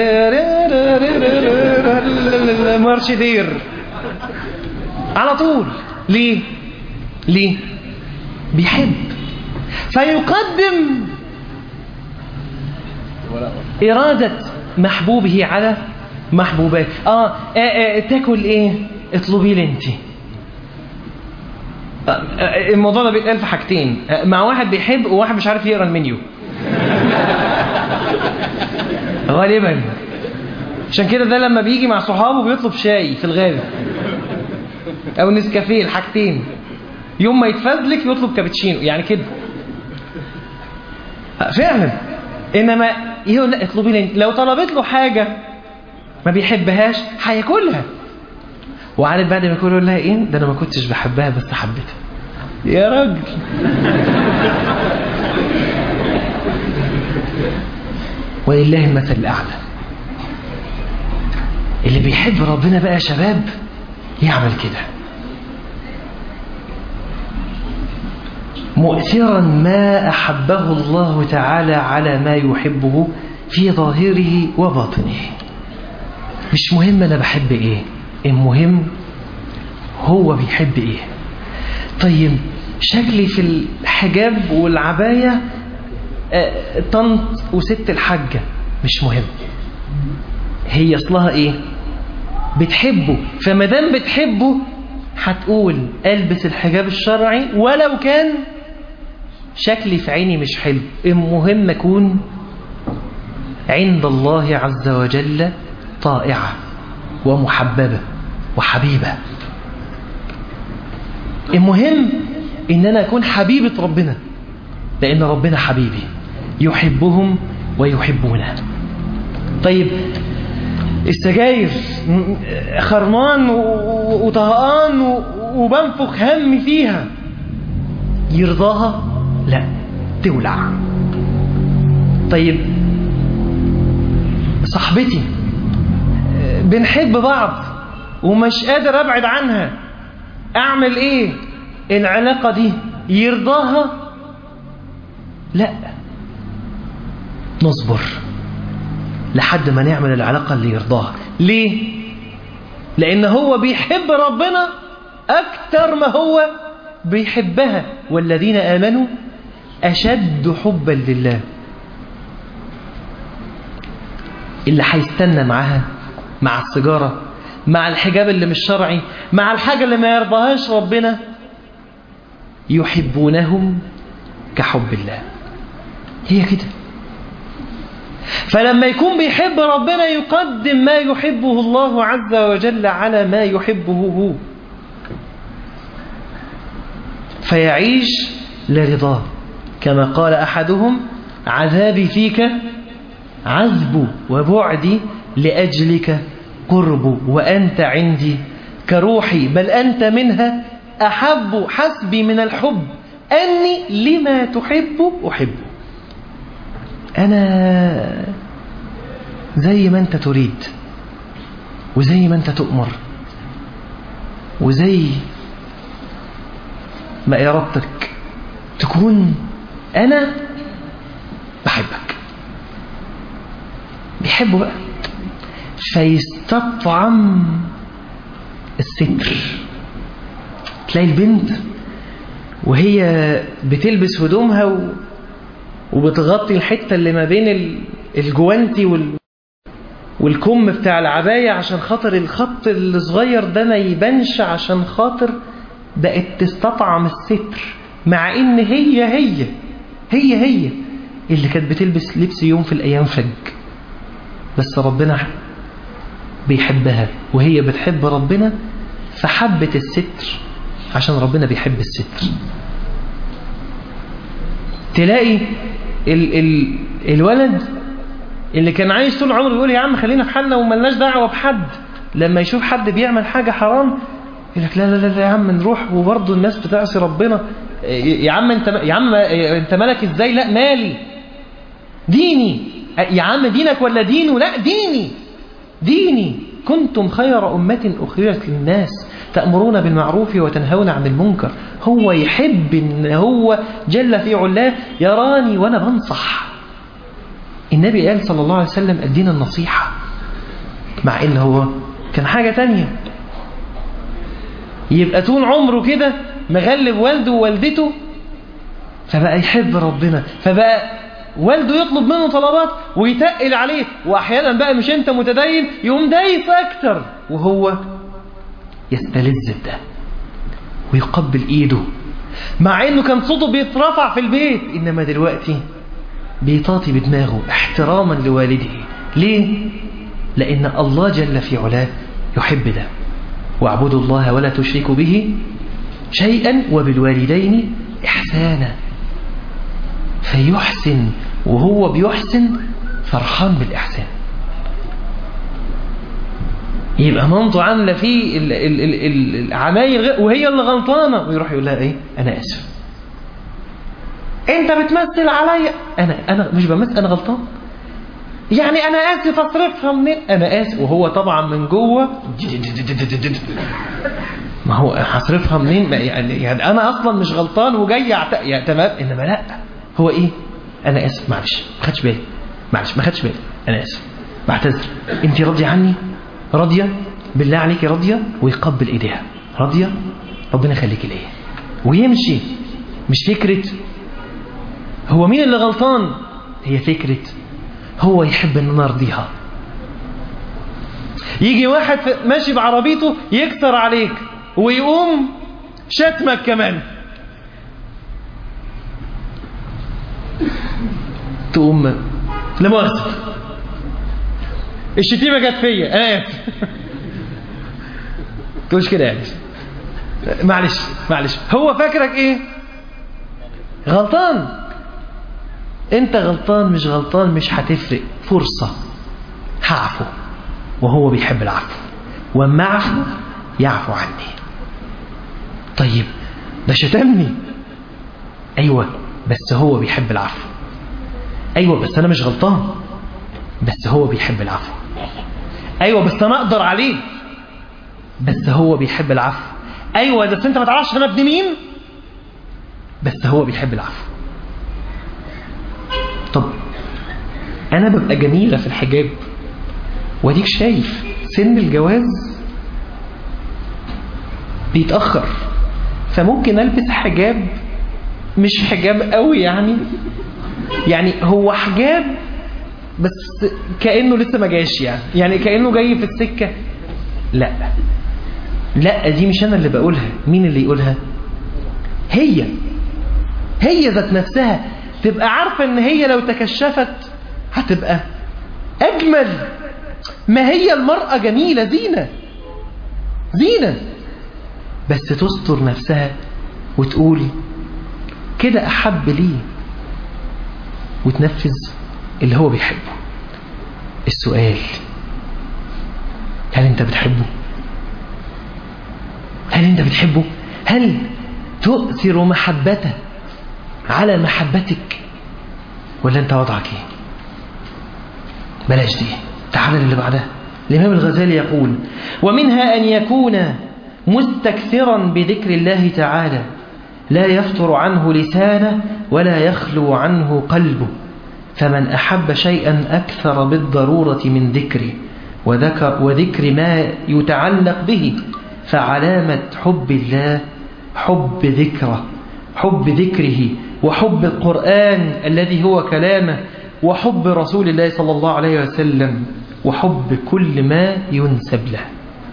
مارش دير على طول ليه ليه بيحب فيقدم إرادة محبوبه على محبوبات آه, آه, آه تاكل إيه اطلبي لي أنت آه آه الموضوع ده بيتقال في حاجتين آه مع واحد بيحب وواحد مش عارف يقرا المنيو غالبا عشان كده ده لما بيجي مع صحابه بيطلب شاي في الغالب او نسكافيه الحاجتين يوم ما يتفزلك يطلب كابتشينو يعني كده فعلا انما يقول لا اطلبي لي لو طلبت له حاجه ما بيحبهاش هياكلها وعارف بعد ما ياكل يقول لها ايه ده انا ما كنتش بحبها بس حبيتها يا راجل ولله المثل الاعلى اللي بيحب ربنا بقى يا شباب يعمل كده مؤثرا ما أحبه الله تعالى على ما يحبه في ظاهره وباطنه مش مهم أنا بحب إيه المهم هو بيحب إيه طيب شكلي في الحجاب والعباية آه، طنط وست الحاجة مش مهم هي أصلها إيه بتحبه فما دام بتحبه هتقول البس الحجاب الشرعي ولو كان شكلي في عيني مش حلو المهم اكون عند الله عز وجل طائعة ومحببة وحبيبة المهم ان انا اكون حبيبة ربنا لان ربنا حبيبي يحبهم ويحبونه طيب السجاير خرمان وطهقان وبنفخ هم فيها يرضاها لا تولع طيب صاحبتي بنحب بعض ومش قادر ابعد عنها اعمل ايه العلاقة دي يرضاها لا نصبر لحد ما نعمل العلاقة اللي يرضاها ليه لان هو بيحب ربنا اكتر ما هو بيحبها والذين آمنوا أشد حبا لله اللي هيستنى معاها مع السيجارة مع الحجاب اللي مش شرعي مع الحاجة اللي ما يرضاهاش ربنا يحبونهم كحب الله هي كده فلما يكون بيحب ربنا يقدم ما يحبه الله عز وجل على ما يحبه هو فيعيش لرضاه كما قال أحدهم عذابي فيك عذب وبعدي لأجلك قرب وأنت عندي كروحي بل أنت منها أحب حسبي من الحب أني لما تحب أحب أنا زي ما أنت تريد وزي ما أنت تؤمر وزي ما إرادتك تكون أنا بحبك بيحبه بقى فيستطعم الستر تلاقي البنت وهي بتلبس هدومها و... وبتغطي الحتة اللي ما بين الجوانتي وال... والكم بتاع العباية عشان خاطر الخط الصغير ده ما يبانش عشان خاطر بقت تستطعم الستر مع ان هي هي هي هي اللي كانت بتلبس لبس يوم في الايام فج بس ربنا بيحبها وهي بتحب ربنا فحبت الستر عشان ربنا بيحب الستر تلاقي ال ال الولد اللي كان عايز طول عمره يقول يا عم خلينا في حالنا وملناش دعوه بحد لما يشوف حد بيعمل حاجه حرام يقول لك لا لا لا يا عم نروح وبرضه الناس بتعصي ربنا يا عم انت يا عم انت مالك ازاي لا مالي ديني يا عم دينك ولا دينه لا ديني ديني كنتم خير أمة أخرجت للناس تأمرون بالمعروف وتنهون عن المنكر هو يحب ان هو جل في علاه يراني وانا بنصح النبي قال صلى الله عليه وسلم الدين النصيحة مع ان هو كان حاجة تانية يبقى طول عمره كده مغلب والده ووالدته فبقى يحب ربنا فبقى والده يطلب منه طلبات ويتقل عليه واحيانا بقى مش انت متدين يقوم دايس اكتر وهو يستلذ بده ويقبل ايده مع انه كان صوته بيترفع في البيت انما دلوقتي بيطاطي بدماغه احتراما لوالده ليه لان الله جل في علاه يحب ده واعبدوا الله ولا تشركوا به شيئا وبالوالدين احسانا فيحسن وهو بيحسن فرحان بالإحسان يبقى مامته عاملة فيه ال- ال- ال- ال- العمايل غ- وهي اللي غلطانة ويروح يقول لها ايه انا اسف انت بتمثل عليا انا انا مش بمثل انا غلطان يعني انا اسف اصرفها منين انا اسف وهو طبعا من جوه ما هو هصرفها منين ما يعني, يعني انا اصلا مش غلطان وجاي أعت... يعني تمام انما لا هو ايه انا اسف معلش ما خدش بالي معلش ما خدش بالي انا اسف بعتذر انت راضيه عني راضيه بالله عليكي راضيه ويقبل ايديها راضيه ربنا يخليكي ليا ويمشي مش فكره هو مين اللي غلطان هي فكره هو يحب ان انا ارضيها يجي واحد في- ماشي بعربيته يكسر عليك ويقوم شتمك كمان تقوم لا مؤاخذة الشتيمة جت فيا انا اسف تقولش كده يعني معلش معلش هو فاكرك ايه غلطان انت غلطان مش غلطان مش هتفرق فرصة هعفو وهو بيحب العفو واما اعفو يعفو عني طيب ده شتمني ايوه بس هو بيحب العفو ايوه بس انا مش غلطان بس هو بيحب العفو ايوه بس انا اقدر عليه بس هو بيحب العفو ايوه بس انت ما تعرفش انا ابن مين بس هو بيحب العفو طب انا ببقى جميله في الحجاب واديك شايف سن الجواز بيتاخر فممكن البس حجاب مش حجاب قوي يعني يعني هو حجاب بس كانه لسه ما جاش يعني يعني كانه جاي في السكه لا لا دي مش انا اللي بقولها مين اللي يقولها هي هي ذات نفسها تبقى عارفه ان هي لو تكشفت هتبقى اجمل ما هي المراه جميله زينه زينه بس تستر نفسها وتقول كده احب ليه وتنفذ اللي هو بيحبه السؤال هل انت بتحبه هل انت بتحبه هل تؤثر محبته على محبتك ولا انت وضعك ايه بلاش دي تعال اللي بعدها الامام الغزالي يقول ومنها ان يكون مستكثرا بذكر الله تعالى لا يفتر عنه لسانه ولا يخلو عنه قلبه فمن أحب شيئا أكثر بالضرورة من ذكره وذكر, وذكر ما يتعلق به فعلامة حب الله حب ذكره حب ذكره وحب القرآن الذي هو كلامه وحب رسول الله صلى الله عليه وسلم وحب كل ما ينسب له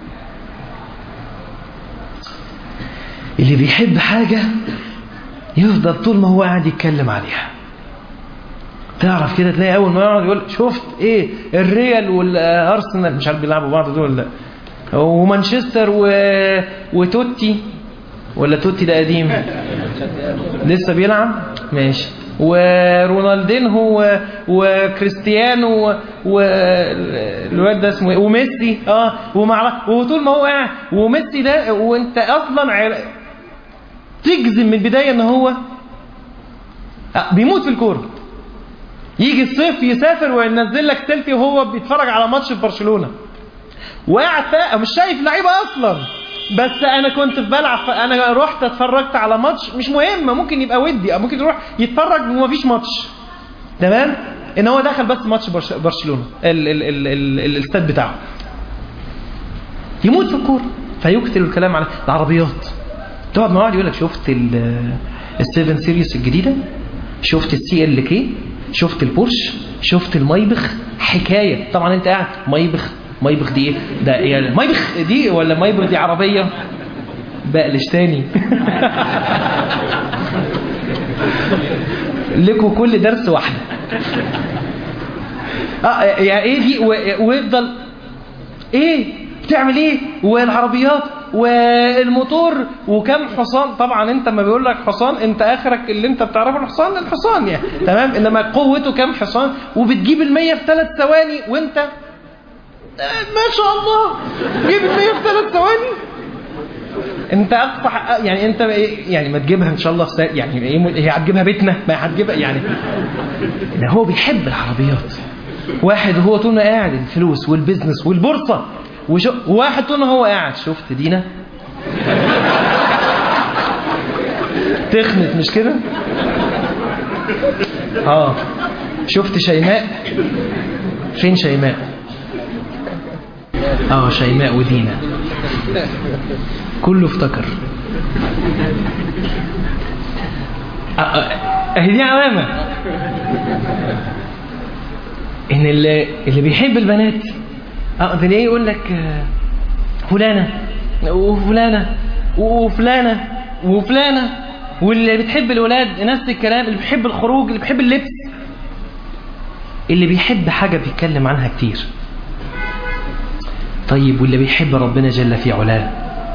اللي بيحب حاجة يفضل طول ما هو قاعد يتكلم عليها تعرف كده تلاقي اول ما يقعد يقول شفت ايه الريال والارسنال مش عارف بيلعبوا بعض دول ولا ومانشستر و... وتوتي ولا توتي ده قديم لسه بيلعب ماشي ورونالدينهو و... وكريستيانو والواد ده اسمه ايه وميسي اه ومع وطول ما هو قاعد وميسي ده وانت اصلا عر... تجزم من البدايه ان هو آه بيموت في الكوره يجي الصيف يسافر وينزل لك سيلفي وهو بيتفرج على ماتش في برشلونه وقاعد مش شايف لعيبه اصلا بس انا كنت في بلعب انا رحت اتفرجت على ماتش مش مهم ممكن يبقى ودي او ممكن يروح يتفرج ومفيش ماتش تمام ان هو دخل بس ماتش برش- برشلونه ال- ال- ال- ال- ال- الاستاد بتاعه يموت في الكوره فيكتل الكلام على العربيات تقعد مع واحد يقول لك شفت ال- السيفن سيريس الجديده شفت السي ال كي شفت البورش شفت المايبخ حكايه طبعا انت قاعد مايبخ مايبخ دي ايه ده يعني مايبخ دي ولا مايبخ دي عربيه بقلش تاني لكم كل درس واحده اه يعني ايه دي و- ويفضل ايه بتعمل ايه والعربيات والموتور وكم حصان طبعا انت ما بيقول لك حصان انت اخرك اللي انت بتعرفه الحصان الحصان يعني تمام انما قوته كم حصان وبتجيب المية في ثلاث ثواني وانت آه، ما شاء الله جيب المية في ثلاث ثواني انت اقصى حق- يعني انت إيه- يعني ما تجيبها ان شاء الله في سا- يعني ايه م- هي هتجيبها بيتنا ما هتجيبها يعني ده هو بيحب العربيات واحد هو طول ما قاعد الفلوس والبزنس والبورصه وشو واحد طول ما هو قاعد شفت دينا تخنت مش كده اه شفت شيماء فين شيماء اه شيماء ودينا كله افتكر آه، آه، اهي دي علامة ان اللي, اللي بيحب البنات اه تلاقيه يقول لك آه، فلانة وفلانة وفلانة وفلانة واللي بتحب الولاد نفس الكلام اللي بيحب الخروج اللي بيحب اللبس اللي بيحب حاجة بيتكلم عنها كتير طيب واللي بيحب ربنا جل في علاه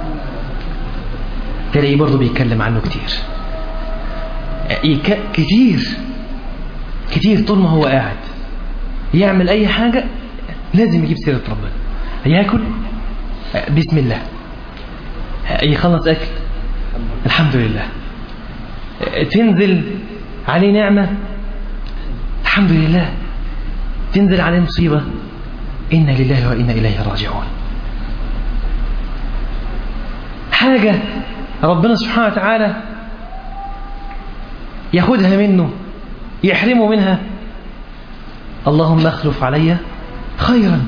تلاقيه برضه بيتكلم عنه كتير يك... كتير كتير طول ما هو قاعد يعمل اي حاجة لازم يجيب سيرة ربنا ياكل بسم الله يخلص اكل الحمد لله تنزل عليه نعمة الحمد لله تنزل عليه مصيبة إنا لله وإنا إليه راجعون حاجة ربنا سبحانه وتعالى ياخدها منه يحرمه منها اللهم اخلف علي خيرا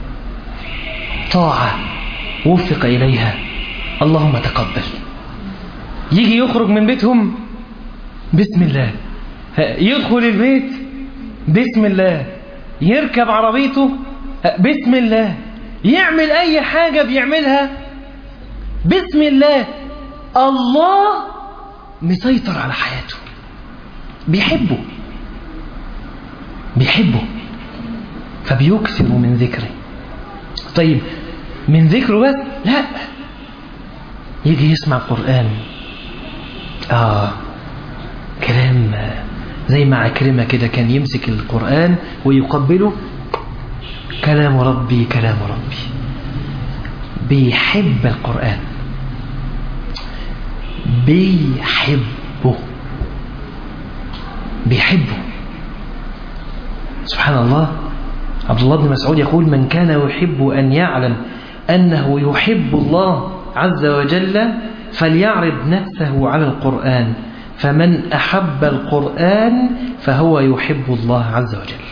طاعة وفق إليها اللهم تقبل يجي يخرج من بيتهم بسم الله يدخل البيت بسم الله يركب عربيته بسم الله يعمل أي حاجة بيعملها بسم الله الله مسيطر على حياته بيحبه بيحبه فبيكثر من ذكره طيب من ذكره بس لا يجي يسمع قرآن آه كلام زي ما عكرمة كده كان يمسك القرآن ويقبله كلام ربي كلام ربي بيحب القرآن بيحبه بيحبه سبحان الله عبد الله بن مسعود يقول من كان يحب أن يعلم أنه يحب الله عز وجل فليعرض نفسه على القرآن فمن أحب القرآن فهو يحب الله عز وجل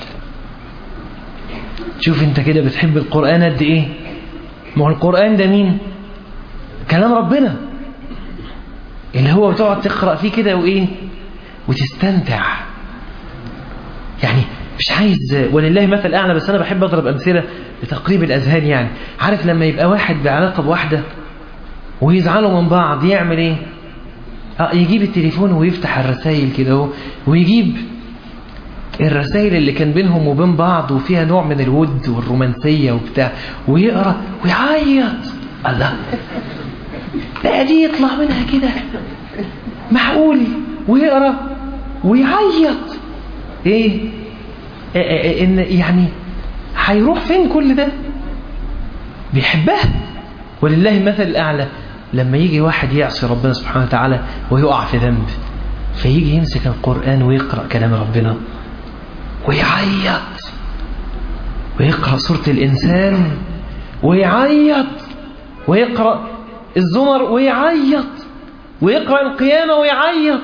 شوف انت كده بتحب القرآن قد ايه ما هو القرآن ده مين كلام ربنا اللي هو بتقعد تقرأ فيه كده وايه وتستمتع يعني مش عايز ولله مثل اعلى بس انا بحب اضرب امثله لتقريب الاذهان يعني عارف لما يبقى واحد بعلاقه بواحده ويزعلوا من بعض يعمل ايه اه يجيب التليفون ويفتح الرسائل كده اهو ويجيب الرسائل اللي كان بينهم وبين بعض وفيها نوع من الود والرومانسيه وبتاع ويقرا ويعيط الله لا دي يطلع منها كده معقول ويقرا ويعيط ايه إيه- إيه- ان يعني هيروح فين كل ده بيحبها ولله المثل الاعلى لما يجي واحد يعصي ربنا سبحانه وتعالى ويقع في ذنب فيجي يمسك القرآن ويقرأ كلام ربنا ويعيط ويقرأ سورة الإنسان ويعيط ويقرأ الزمر ويعيط ويقرأ القيامة ويعيط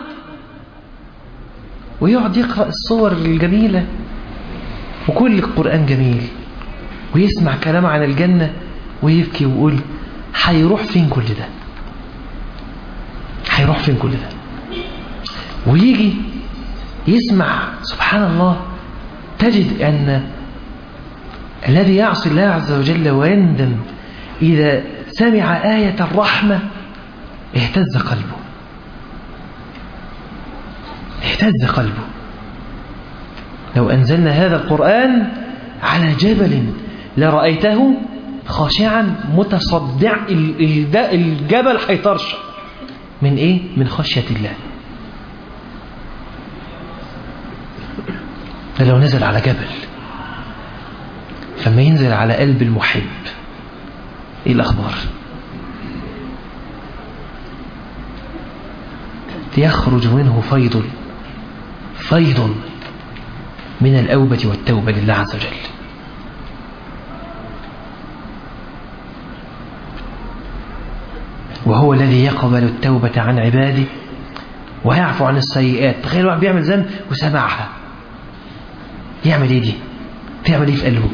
ويقعد يقرأ الصور الجميلة وكل القرآن جميل ويسمع كلام عن الجنة ويبكي ويقول هيروح فين كل ده هيروح فين كل ده ويجي يسمع سبحان الله تجد أن الذي يعصي الله عز وجل ويندم إذا سمع آية الرحمة اهتز قلبه اهتز قلبه لو أنزلنا هذا القرآن على جبل لرأيته خاشعا متصدع الجبل هيطرشق من ايه من خشية الله ده لو نزل على جبل فما ينزل على قلب المحب ايه الاخبار يخرج منه فيض فيض من الأوبة والتوبة لله عز وجل وهو الذي يقبل التوبة عن عباده ويعفو عن السيئات تخيل واحد بيعمل ذنب وسمعها يعمل ايه دي تعمل ايه في قلبه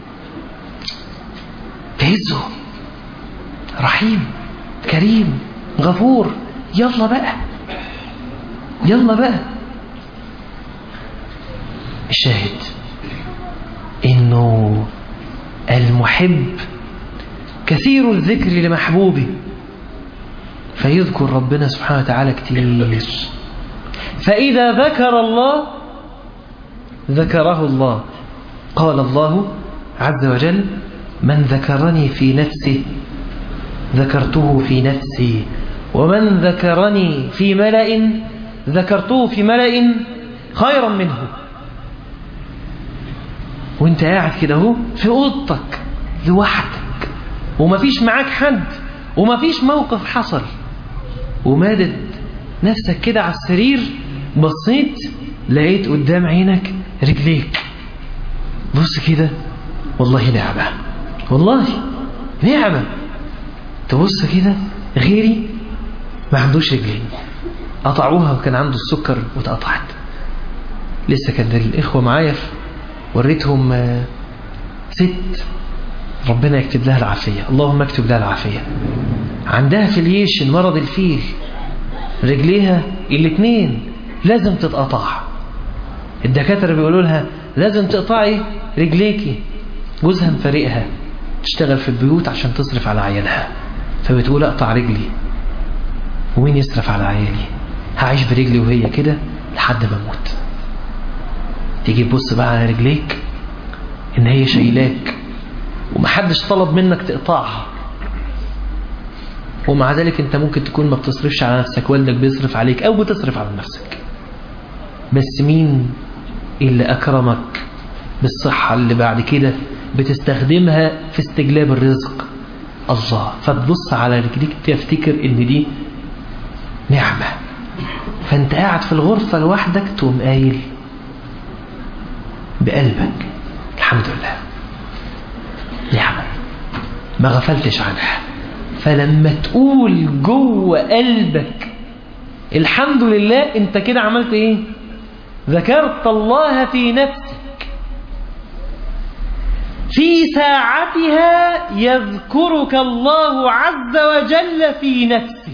تهزه رحيم كريم غفور يلا بقى يلا بقى الشاهد انه المحب كثير الذكر لمحبوبه فيذكر ربنا سبحانه وتعالى كتير فإذا ذكر الله ذكره الله قال الله عز وجل من ذكرني في نفسه ذكرته في نفسي ومن ذكرني في ملأ ذكرته في ملأ خيرا منه وانت قاعد كده اهو في اوضتك لوحدك ومفيش معاك حد ومفيش موقف حصل ومادد نفسك كده على السرير بصيت لقيت قدام عينك رجليك بص كده والله نعمة والله نعمة تبص كده غيري ما عندوش رجلين قطعوها وكان عنده السكر واتقطعت لسه كان الإخوة معايا وريتهم ست ربنا يكتب لها العافية اللهم اكتب لها العافية عندها في اليش المرض الفيل رجليها الاثنين لازم تتقطع الدكاترة بيقولوا لها لازم تقطعي رجليكي جوزها مفارقها تشتغل في البيوت عشان تصرف على عيالها فبتقول اقطع رجلي ومين يصرف على عيالي هعيش برجلي وهي كده لحد ما اموت تيجي تبص بقى على رجليك ان هي شايلاك ومحدش طلب منك تقطعها ومع ذلك انت ممكن تكون ما بتصرفش على نفسك والدك بيصرف عليك او بتصرف على نفسك بس مين اللي اكرمك بالصحة اللي بعد كده بتستخدمها في استجلاب الرزق الله فتبص على رجليك تفتكر ان دي نعمة فانت قاعد في الغرفة لوحدك تقوم قايل بقلبك الحمد لله نعمة ما غفلتش عنها فلما تقول جوه قلبك الحمد لله انت كده عملت ايه ذكرت الله في نفسك في ساعتها يذكرك الله عز وجل في نفسه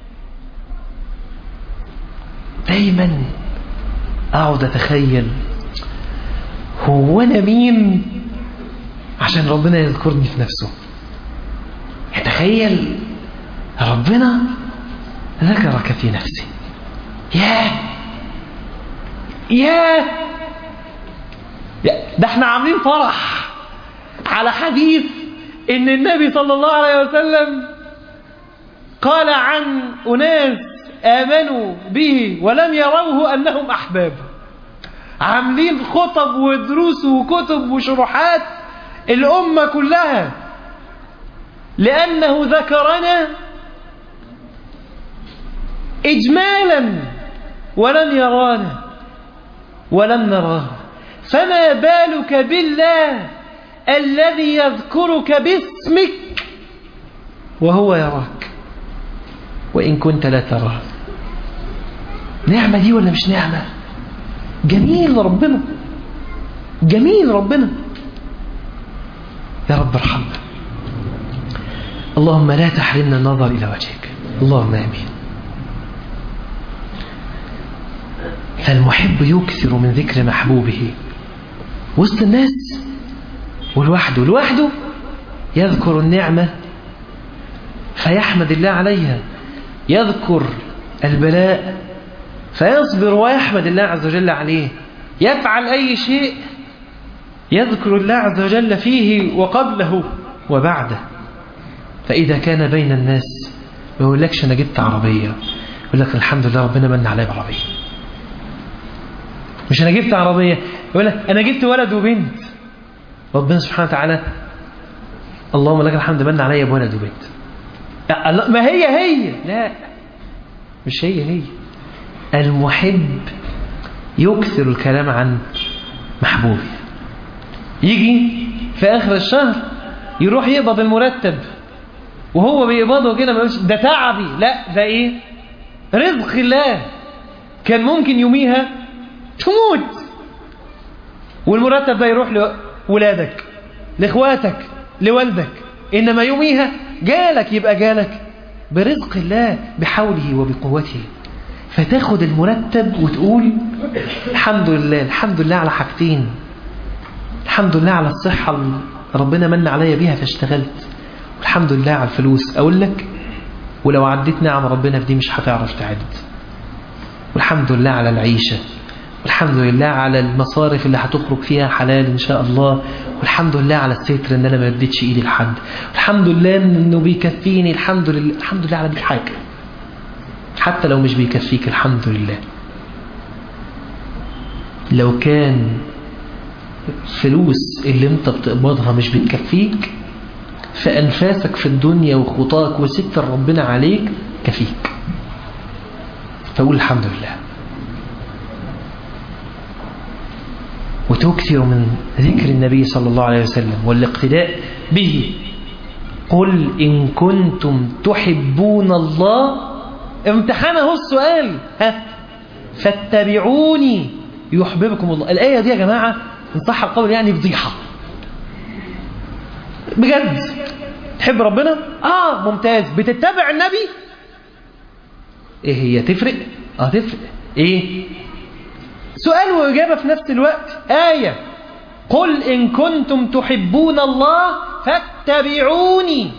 دايما اقعد اتخيل هو انا مين عشان ربنا يذكرني في نفسه تخيل ربنا ذكرك في نفسه ياه ياه ده احنا عاملين فرح على حديث ان النبي صلى الله عليه وسلم قال عن اناس امنوا به ولم يروه انهم احباب عاملين خطب ودروس وكتب وشروحات الامه كلها لانه ذكرنا اجمالا ولم يرانا ولم نراه فما بالك بالله الذي يذكرك باسمك وهو يراك وإن كنت لا تراها نعمة دي ولا مش نعمة جميل ربنا جميل ربنا يا رب ارحمنا اللهم لا تحرمنا النظر إلى وجهك اللهم آمين فالمحب يكثر من ذكر محبوبه وسط الناس ولوحده لوحده يذكر النعمة فيحمد الله عليها يذكر البلاء فيصبر ويحمد الله عز وجل عليه يفعل أي شيء يذكر الله عز وجل فيه وقبله وبعده فإذا كان بين الناس ما يقولكش أنا جبت عربية يقول لك الحمد لله ربنا من علي بعربية مش أنا جبت عربية يقول لك أنا جبت ولد وبنت ربنا سبحانه وتعالى اللهم لك الحمد من علي بولد وبنت ما هي هي لا مش هي هي المحب يكثر الكلام عن محبوبه يجي في آخر الشهر يروح يقبض المرتب وهو بيقبضه كده ما يقولش ده تعبي لا ده ايه رزق الله كان ممكن يوميها تموت والمرتب ده يروح لولادك لاخواتك لوالدك انما يوميها جالك يبقى جالك برزق الله بحوله وبقوته فتاخد المرتب وتقول الحمد لله الحمد لله على حاجتين الحمد لله على الصحة اللي ربنا من عليا بيها فاشتغلت والحمد لله على الفلوس أقول لك ولو عديت نعم ربنا في دي مش هتعرف تعد والحمد لله على العيشة والحمد لله على المصارف اللي هتخرج فيها حلال إن شاء الله والحمد لله على الستر إن أنا ما اديتش إيدي لحد الحمد لله إنه بيكفيني الحمد لله الحمد لله على دي حاجة حتى لو مش بيكفيك الحمد لله لو كان فلوس اللي انت بتقبضها مش بتكفيك فأنفاسك في الدنيا وخطاك وستر ربنا عليك كفيك فقول الحمد لله وتكثر من ذكر النبي صلى الله عليه وسلم والاقتداء به قل إن كنتم تحبون الله امتحانه السؤال ها فاتبعوني يحببكم الله الآية دي يا جماعة إن صح القول يعني فضيحة بجد تحب ربنا آه ممتاز بتتبع النبي إيه هي تفرق آه تفرق إيه سؤال وإجابة في نفس الوقت آية قل إن كنتم تحبون الله فاتبعوني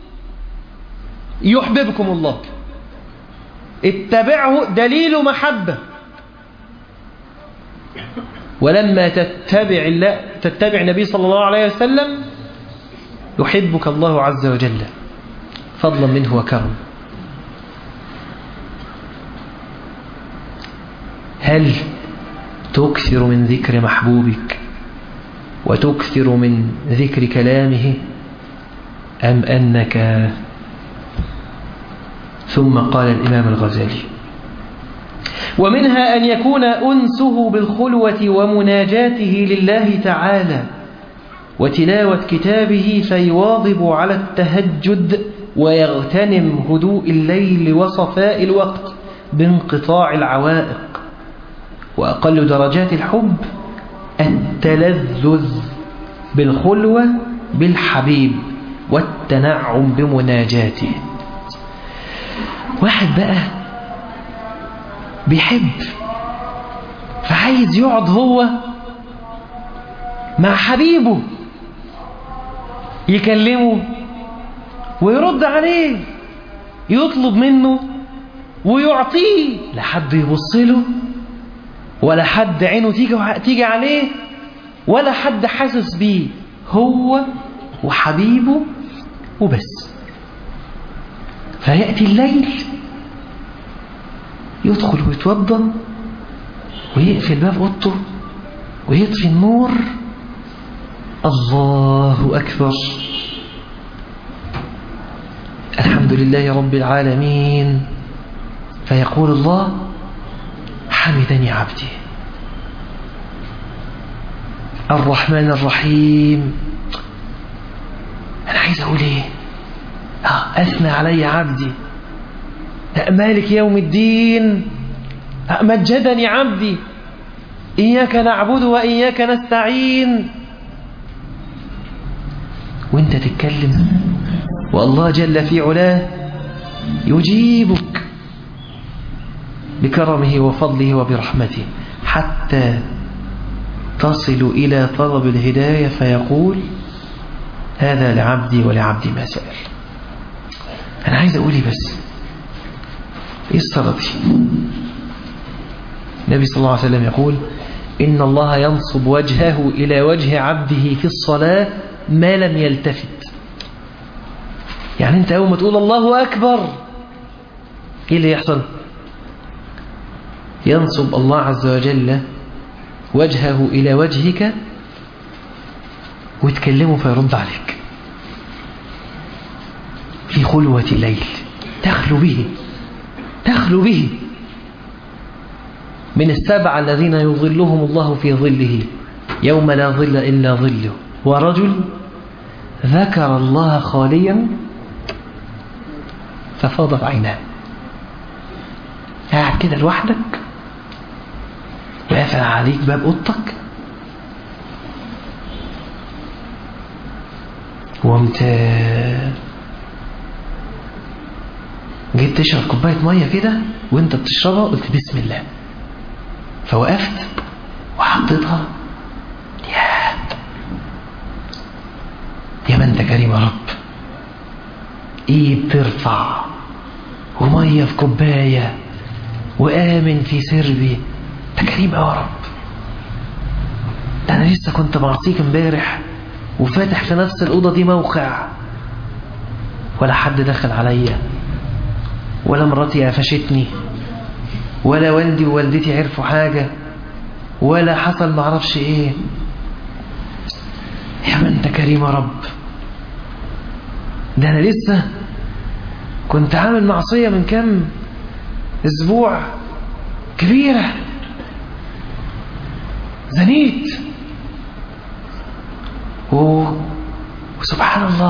يحببكم الله اتبعه دليل محبة ولما تتبع الله تتبع النبي صلى الله عليه وسلم يحبك الله عز وجل فضلا منه وكرم هل تكثر من ذكر محبوبك وتكثر من ذكر كلامه أم أنك ثم قال الإمام الغزالي ومنها أن يكون أنسه بالخلوة ومناجاته لله تعالى وتلاوة كتابه فيواظب على التهجد ويغتنم هدوء الليل وصفاء الوقت بانقطاع العوائق وأقل درجات الحب التلذذ بالخلوة بالحبيب والتنعم بمناجاته واحد بقى بيحب فعايز يقعد هو مع حبيبه يكلمه ويرد عليه يطلب منه ويعطيه لا حد يبص له ولا حد عينه تيجي تيجي عليه ولا حد حاسس بيه هو وحبيبه وبس فيأتي الليل يدخل ويتوضا ويقفل باب اوضته ويطفي النور الله أكبر الحمد لله رب العالمين فيقول الله حمدني عبدي الرحمن الرحيم أنا عايز أقول إيه آه أثنى علي عبدي مالك يوم الدين مجدني عبدي إياك نعبد وإياك نستعين وانت تتكلم والله جل في علاه يجيبك بكرمه وفضله وبرحمته حتى تصل إلى طلب الهداية فيقول هذا لعبدي ولعبدي ما سأل أنا عايز أقولي بس إيه الصلاة دي النبي صلى الله عليه وسلم يقول إن الله ينصب وجهه إلى وجه عبده في الصلاة ما لم يلتفت يعني أنت أول ما تقول الله أكبر إيه اللي يحصل ينصب الله عز وجل وجهه إلى وجهك وتكلمه فيرد عليك في خلوة الليل تخلو به تخلو به من السبع الذين يظلهم الله في ظله يوم لا ظل إلا ظله ورجل ذكر الله خاليا ففاضت عيناه قاعد كده لوحدك وقافل عليك باب اوضتك وقمت جيت تشرب كوبايه ميه كده وانت بتشربها قلت بسم الله فوقفت وحطيتها يا يا ما انت كريم يا رب ايد ترفع وميه في كوبايه وامن في سربي انت كريم يا رب ده انا لسه كنت معصيك امبارح وفاتح في نفس الاوضه دي موقع ولا حد دخل عليا ولا مراتي قفشتني ولا والدي ووالدتي عرفوا حاجة ولا حصل معرفش ايه يا ما انت كريم يا رب ده انا لسه كنت عامل معصية من كام اسبوع كبيرة زنيت و... وسبحان الله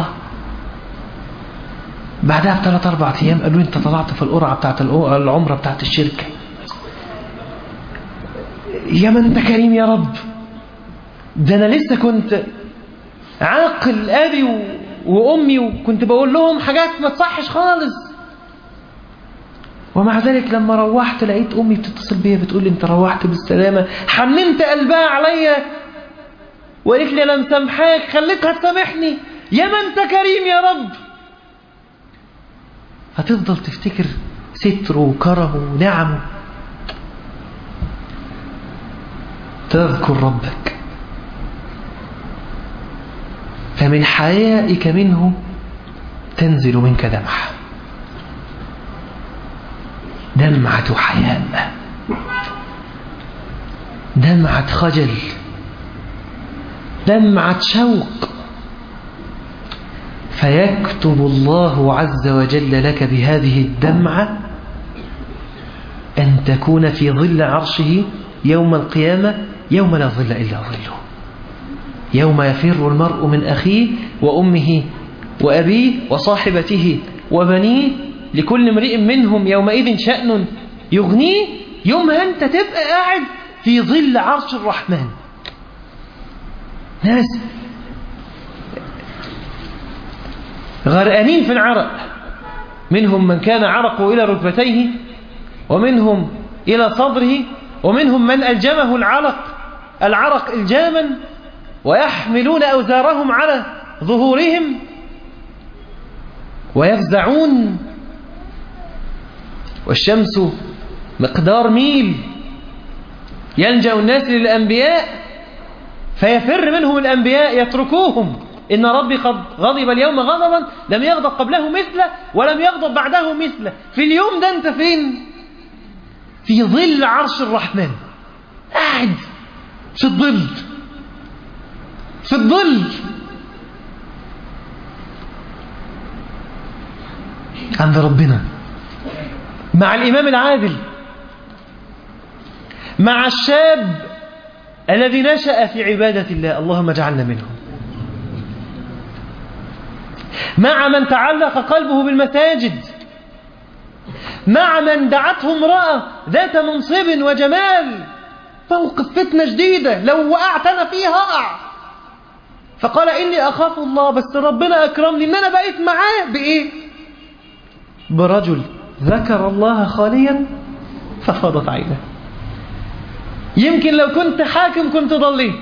بعدها بثلاث اربع ايام قالوا لي انت طلعت في القرعه بتاعت العمره بتاعت الشركه يا ما انت كريم يا رب ده انا لسه كنت عاقل ابي و... وامي وكنت بقول لهم حاجات ما تصحش خالص ومع ذلك لما روحت لقيت امي بتتصل بيا بتقول لي انت روحت بالسلامه حننت قلبها عليا وقالت لي انا مسامحاك خليك هتسامحني يا ما انت كريم يا رب هتفضل تفتكر ستره وكرمه ونعمه تذكر ربك فمن حيائك منه تنزل منك دمعة دمعة حياء دمعة خجل دمعة شوق فيكتب الله عز وجل لك بهذه الدمعة أن تكون في ظل عرشه يوم القيامة يوم لا ظل إلا ظله يوم يفر المرء من أخيه وأمه وأبيه وصاحبته وبنيه لكل امرئ منهم يومئذ شأن يغنيه يومها أنت تبقى قاعد في ظل عرش الرحمن ناس غرقانين في العرق منهم من كان عرقه إلى ركبتيه ومنهم إلى صدره ومنهم من ألجمه العرق العرق إلجاما ويحملون أوزارهم على ظهورهم ويفزعون والشمس مقدار ميل يلجأ الناس للأنبياء فيفر منهم الأنبياء يتركوهم إن ربي قد غضب اليوم غضبا لم يغضب قبله مثله ولم يغضب بعده مثله في اليوم ده أنت فين في ظل عرش الرحمن قاعد في الظل في الظل عند ربنا مع الإمام العادل مع الشاب الذي نشأ في عبادة الله اللهم اجعلنا منهم مع من تعلق قلبه بالمساجد مع من دعته امرأة ذات منصب وجمال موقف فتنة جديدة لو وقعت أنا فيها أقع فقال إني أخاف الله بس ربنا أكرمني إن أنا بقيت معاه بإيه برجل ذكر الله خاليا ففاضت عينه يمكن لو كنت حاكم كنت ضليت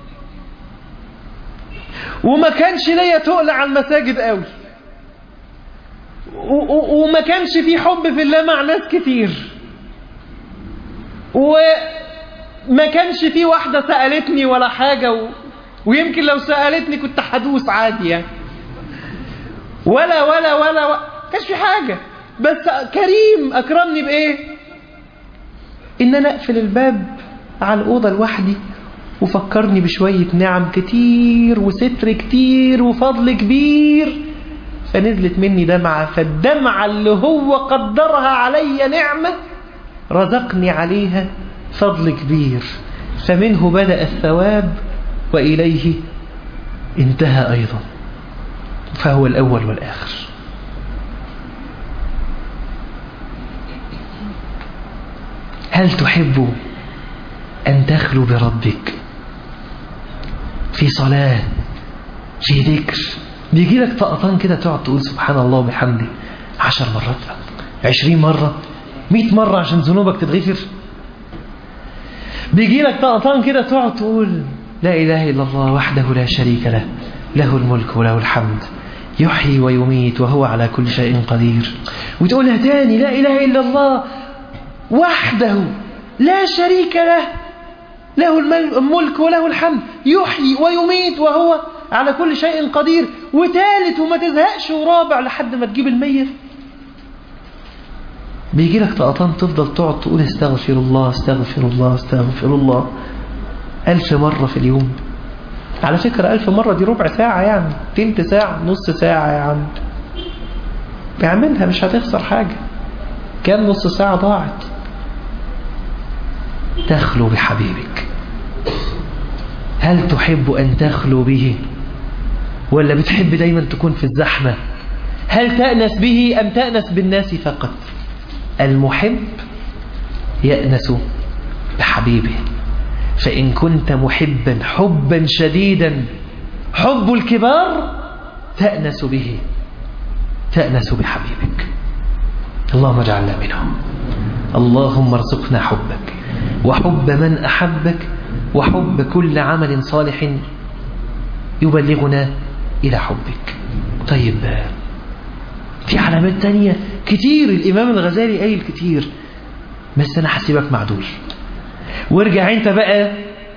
وما كانش ليا تقل على المساجد قوي وما كانش في حب في الله مع ناس كتير وما كانش في واحدة سألتني ولا حاجة و... ويمكن لو سألتني كنت هدوس عادي يعني ولا ولا ولا, ولا. كانش في حاجة بس كريم أكرمني بإيه إن أنا أقفل الباب على الأوضة لوحدي وفكرني بشوية نعم كتير وستر كتير وفضل كبير فنزلت مني دمعة فالدمعة اللي هو قدرها علي نعمة رزقني عليها فضل كبير فمنه بدأ الثواب وإليه انتهى أيضا فهو الأول والآخر هل تحب أن تخلو بربك في صلاة في ذكر بيجي لك طقطان كده تقعد تقول سبحان الله وبحمده عشر مرات عشرين مرة مئة مرة عشان ذنوبك تتغفر بيجي لك طقطان كده تقعد تقول لا إله إلا الله وحده لا شريك له له الملك وله الحمد يحيي ويميت وهو على كل شيء قدير وتقولها تاني لا إله إلا الله وحده لا شريك له له الملك وله الحمد يحيي ويميت وهو على كل شيء قدير وثالث وما تزهقش ورابع لحد ما تجيب المية بيجي لك طقطان تفضل تقعد تقول استغفر الله استغفر الله استغفر الله ألف مرة في اليوم على فكرة ألف مرة دي ربع ساعة يعني تلت ساعة نص ساعة يا عم بيعملها مش هتخسر حاجة كام نص ساعة ضاعت تخلو بحبيبك هل تحب أن تخلو به ولا بتحب دايما تكون في الزحمة هل تأنس به أم تأنس بالناس فقط المحب يأنس بحبيبه فإن كنت محبا حبا شديدا حب الكبار تأنس به تأنس بحبيبك اللهم اجعلنا منهم اللهم ارزقنا حبك وحب من أحبك وحب كل عمل صالح يبلغنا إلى حبك طيب في علامات تانية كتير الإمام الغزالي قايل كتير بس أنا هسيبك مع دول وارجع انت بقى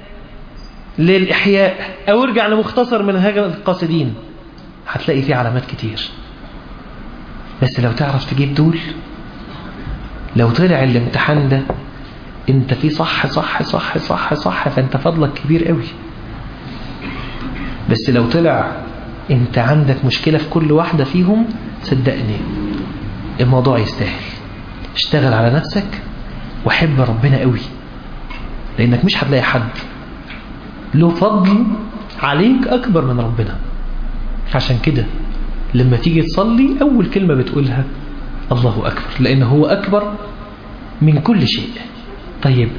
للإحياء أو ارجع لمختصر منهاج القاصدين هتلاقي فيه علامات كتير بس لو تعرف تجيب دول لو طلع الامتحان ده انت فيه صح صح صح صح صح فانت فضلك كبير قوي بس لو طلع انت عندك مشكلة في كل واحدة فيهم صدقني الموضوع يستاهل اشتغل على نفسك وحب ربنا قوي لانك مش هتلاقي حد له فضل عليك اكبر من ربنا عشان كده لما تيجي تصلي اول كلمة بتقولها الله اكبر لان هو اكبر من كل شيء طيب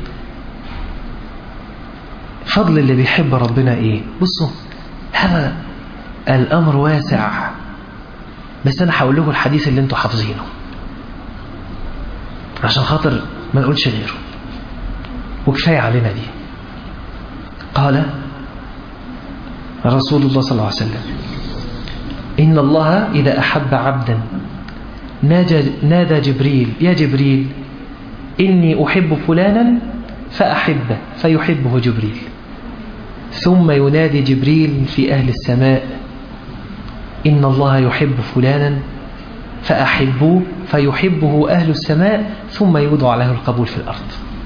فضل اللي بيحب ربنا ايه بصوا هذا الامر واسع بس انا هقول لكم الحديث اللي انتوا حافظينه عشان خاطر ما نقولش غيره وكفاية علينا دي قال رسول الله صلى الله عليه وسلم إن الله إذا أحب عبدا نادى جبريل يا جبريل إني أحب فلانا فأحبه فيحبه جبريل ثم ينادي جبريل في أهل السماء إن الله يحب فلانا فأحبوه فيحبه أهل السماء ثم يوضع له القبول في الأرض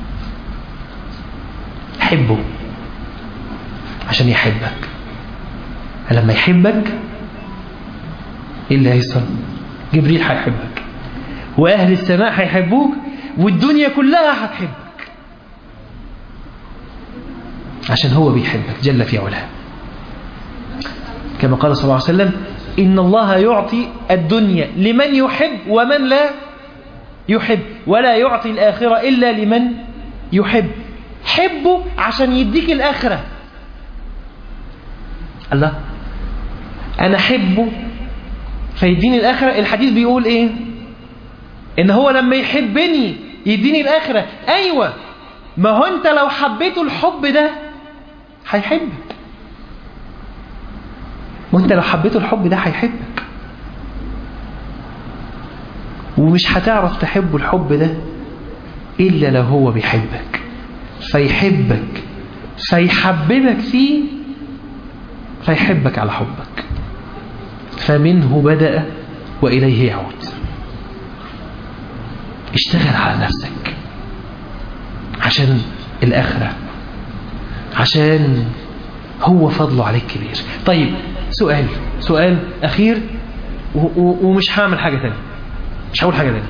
حبه عشان يحبك لما يحبك ايه اللي هيحصل جبريل هيحبك واهل السماء هيحبوك والدنيا كلها هتحبك عشان هو بيحبك جل في علاه كما قال صلى الله عليه وسلم إن الله يعطي الدنيا لمن يحب ومن لا يحب ولا يعطي الآخرة إلا لمن يحب حبه عشان يديك الآخرة الله أنا حبه فيديني الآخرة الحديث بيقول إيه إن هو لما يحبني يديني الآخرة أيوة ما هو أنت لو حبيته الحب ده هيحبك وانت لو حبيته الحب ده هيحبك ومش هتعرف تحبه الحب ده إلا لو هو بيحبك فيحبك فيحببك فيه فيحبك على حبك فمنه بدأ وإليه يعود اشتغل على نفسك عشان الآخرة عشان هو فضله عليك كبير طيب سؤال سؤال أخير ومش هعمل حاجة تانية مش هقول حاجة تانية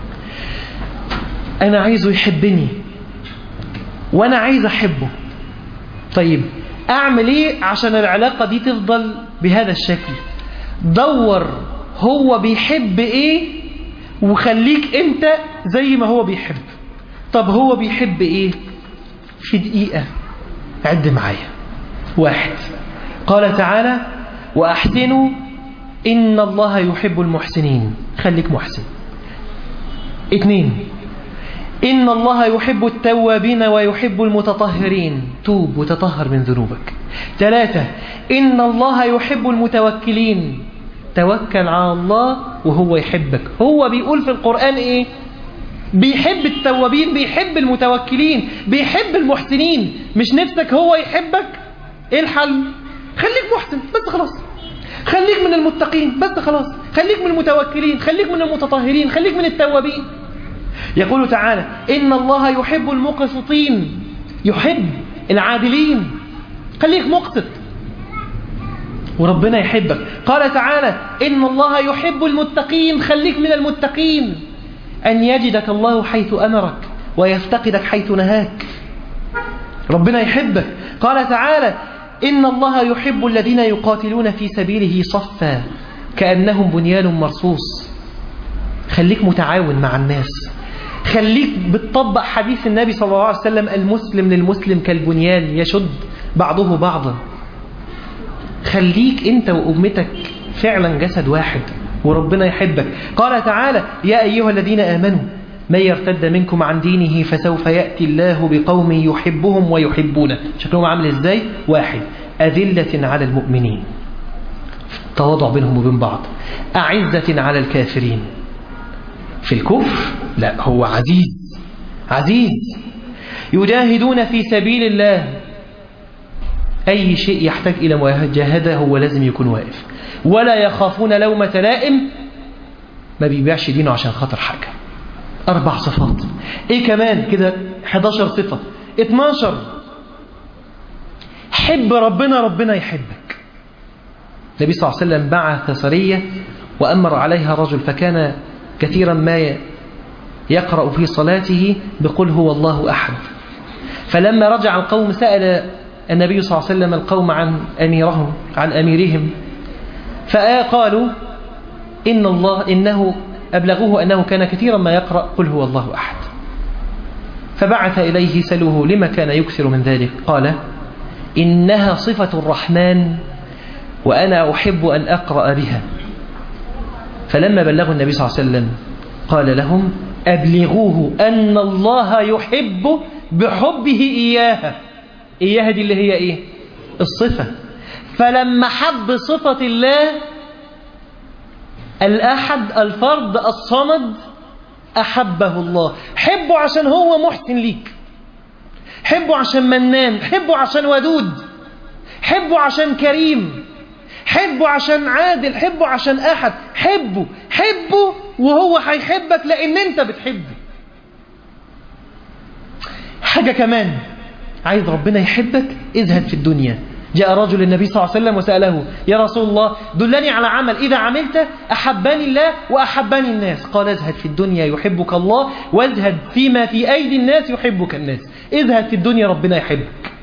أنا عايزه يحبني وأنا عايز أحبه طيب أعمل إيه عشان العلاقة دي تفضل بهذا الشكل دور هو بيحب إيه وخليك أنت زي ما هو بيحب طب هو بيحب إيه في دقيقة عد معايا واحد قال تعالى وأحسنوا إن الله يحب المحسنين خليك محسن اثنين إن الله يحب التوابين ويحب المتطهرين توب وتطهر من ذنوبك ثلاثة إن الله يحب المتوكلين توكل على الله وهو يحبك هو بيقول في القرآن إيه بيحب التوابين بيحب المتوكلين بيحب المحسنين مش نفسك هو يحبك ايه الحل خليك محسن بس خلاص خليك من المتقين بس خلاص خليك من المتوكلين خليك من المتطهرين خليك من التوابين يقول تعالى إن الله يحب المقسطين يحب العادلين خليك مقسط وربنا يحبك قال تعالى إن الله يحب المتقين خليك من المتقين أن يجدك الله حيث أمرك ويفتقدك حيث نهاك ربنا يحبك قال تعالى إن الله يحب الذين يقاتلون في سبيله صفا كأنهم بنيان مرصوص خليك متعاون مع الناس خليك بتطبق حديث النبي صلى الله عليه وسلم المسلم للمسلم كالبنيان يشد بعضه بعضا خليك انت وأمتك فعلا جسد واحد وربنا يحبك قال تعالى يا أيها الذين آمنوا من يرتد منكم عن دينه فسوف يأتي الله بقوم يحبهم ويحبونه شكلهم عامل ازاي واحد أذلة على المؤمنين تواضع بينهم وبين بعض أعزة على الكافرين في الكفر لا هو عزيز عزيز يجاهدون في سبيل الله أي شيء يحتاج إلى مجاهدة هو لازم يكون واقف ولا يخافون لومة لائم ما بيبيعش دينه عشان خاطر حاجة أربع صفات إيه كمان كده 11 صفة 12 حب ربنا ربنا يحبك النبي صلى الله عليه وسلم بعث سرية وأمر عليها رجل فكان كثيرا ما يقرأ في صلاته بقول هو الله أحد فلما رجع القوم سأل النبي صلى الله عليه وسلم القوم عن أميرهم عن أميرهم فقالوا إن الله إنه أبلغوه أنه كان كثيرا ما يقرأ قل هو الله أحد فبعث إليه سلوه لما كان يكثر من ذلك قال إنها صفة الرحمن وأنا أحب أن أقرأ بها فلما بلغوا النبي صلى الله عليه وسلم قال لهم أبلغوه أن الله يحب بحبه إياها إياها دي اللي هي إيه الصفة فلما حب صفة الله الأحد الفرد الصمد أحبه الله حبه عشان هو محسن ليك حبه عشان منان حبه عشان ودود حبه عشان كريم حبه عشان عادل حبه عشان أحد حبه حبه وهو هيحبك لأن أنت بتحبه حاجة كمان عايز ربنا يحبك ازهد في الدنيا جاء رجل النبي صلى الله عليه وسلم وسأله يا رسول الله دلني على عمل إذا عملت أحبني الله وأحبني الناس قال ازهد في الدنيا يحبك الله وازهد فيما في أيدي الناس يحبك الناس ازهد في الدنيا ربنا يحبك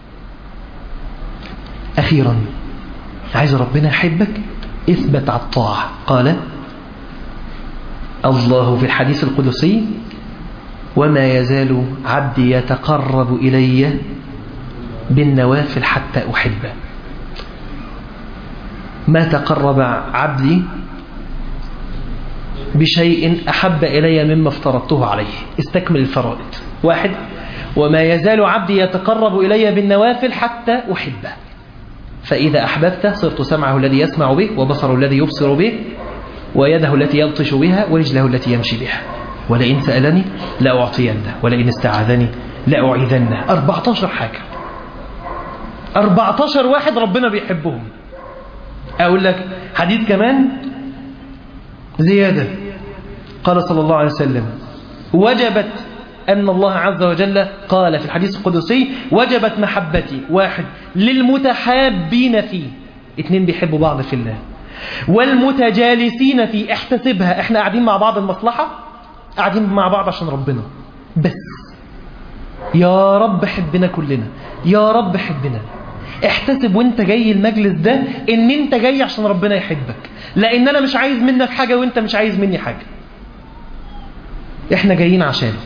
أخيرا عايز ربنا يحبك اثبت على الطاعة قال الله في الحديث القدسي وما يزال عبدي يتقرب إلي بالنوافل حتى أحبه ما تقرب عبدي بشيء أحب إلي مما افترضته عليه استكمل الفرائض واحد وما يزال عبدي يتقرب إلي بالنوافل حتى أحبه فإذا أحببته صرت سمعه الذي يسمع به وبصره الذي يبصر به ويده التي يبطش بها ورجله التي يمشي بها ولئن سألني لأعطينه ولئن استعاذني لأعيذنه 14 حاجة 14 واحد ربنا بيحبهم أقول لك حديث كمان زيادة قال صلى الله عليه وسلم وجبت أن الله عز وجل قال في الحديث القدسي وجبت محبتي واحد للمتحابين فيه اتنين بيحبوا بعض في الله والمتجالسين فيه احتسبها احنا قاعدين مع بعض المصلحة قاعدين مع بعض عشان ربنا بس يا رب حبنا كلنا يا رب حبنا احتسب وانت جاي المجلس ده ان انت جاي عشان ربنا يحبك لان انا مش عايز منك حاجة وانت مش عايز مني حاجة احنا جايين عشانه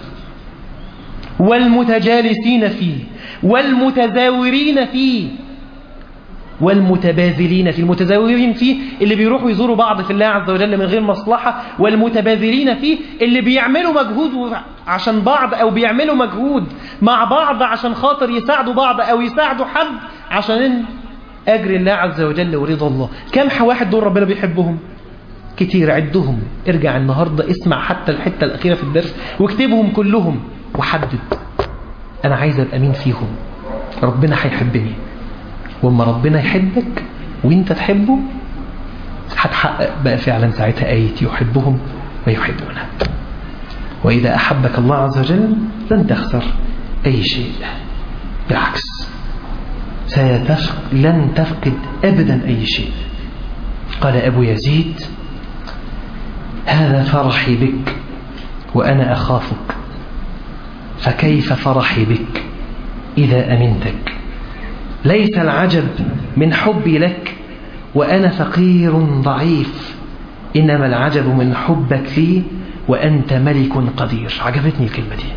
والمتجالسين فيه والمتزاورين فيه والمتباذلين فيه المتزاورين فيه اللي بيروحوا يزوروا بعض في الله عز وجل من غير مصلحة والمتباذلين فيه اللي بيعملوا مجهود عشان بعض أو بيعملوا مجهود مع بعض عشان خاطر يساعدوا بعض أو يساعدوا حد عشان أجر الله عز وجل ورضا الله كم واحد دول ربنا بيحبهم كتير عدهم ارجع النهاردة اسمع حتى الحتة الأخيرة في الدرس واكتبهم كلهم وحدد أنا عايز أبقى مين فيهم ربنا هيحبني وما ربنا يحبك وانت تحبه هتحقق بقى فعلا ساعتها آية يحبهم ويحبونه وإذا أحبك الله عز وجل لن تخسر أي شيء بالعكس سيتفق لن تفقد أبدا أي شيء قال أبو يزيد هذا فرحي بك وأنا أخافك فكيف فرحي بك إذا أمنتك ليس العجب من حبي لك وأنا فقير ضعيف إنما العجب من حبك لي وأنت ملك قدير عجبتني الكلمة دي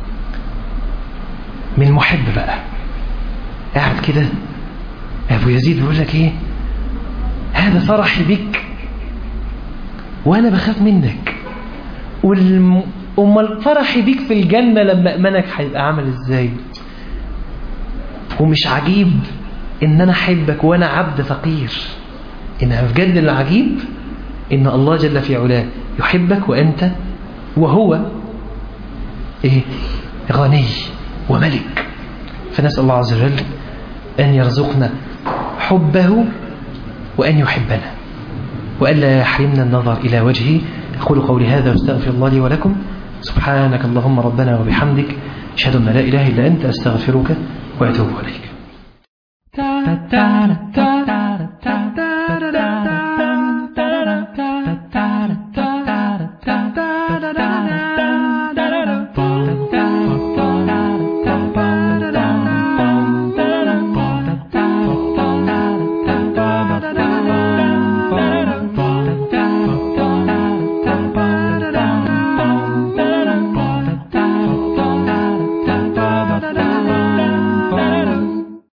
من المحب بقى قاعد كده أبو يزيد بيقول لك إيه هذا فرحي بك وأنا بخاف منك والم... أمال فرحي بيك في الجنة لما أمنك هيبقى عامل إزاي ومش عجيب إن أنا أحبك وأنا عبد فقير إنها بجد العجيب إن الله جل في علاه يحبك وأنت وهو إيه غني وملك فنسأل الله عز وجل أن يرزقنا حبه وأن يحبنا وألا يحرمنا النظر إلى وجهه أقول قولي هذا واستغفر الله لي ولكم سبحانك اللهم ربنا وبحمدك أشهد أن لا إله إلا أنت أستغفرك وأتوب إليك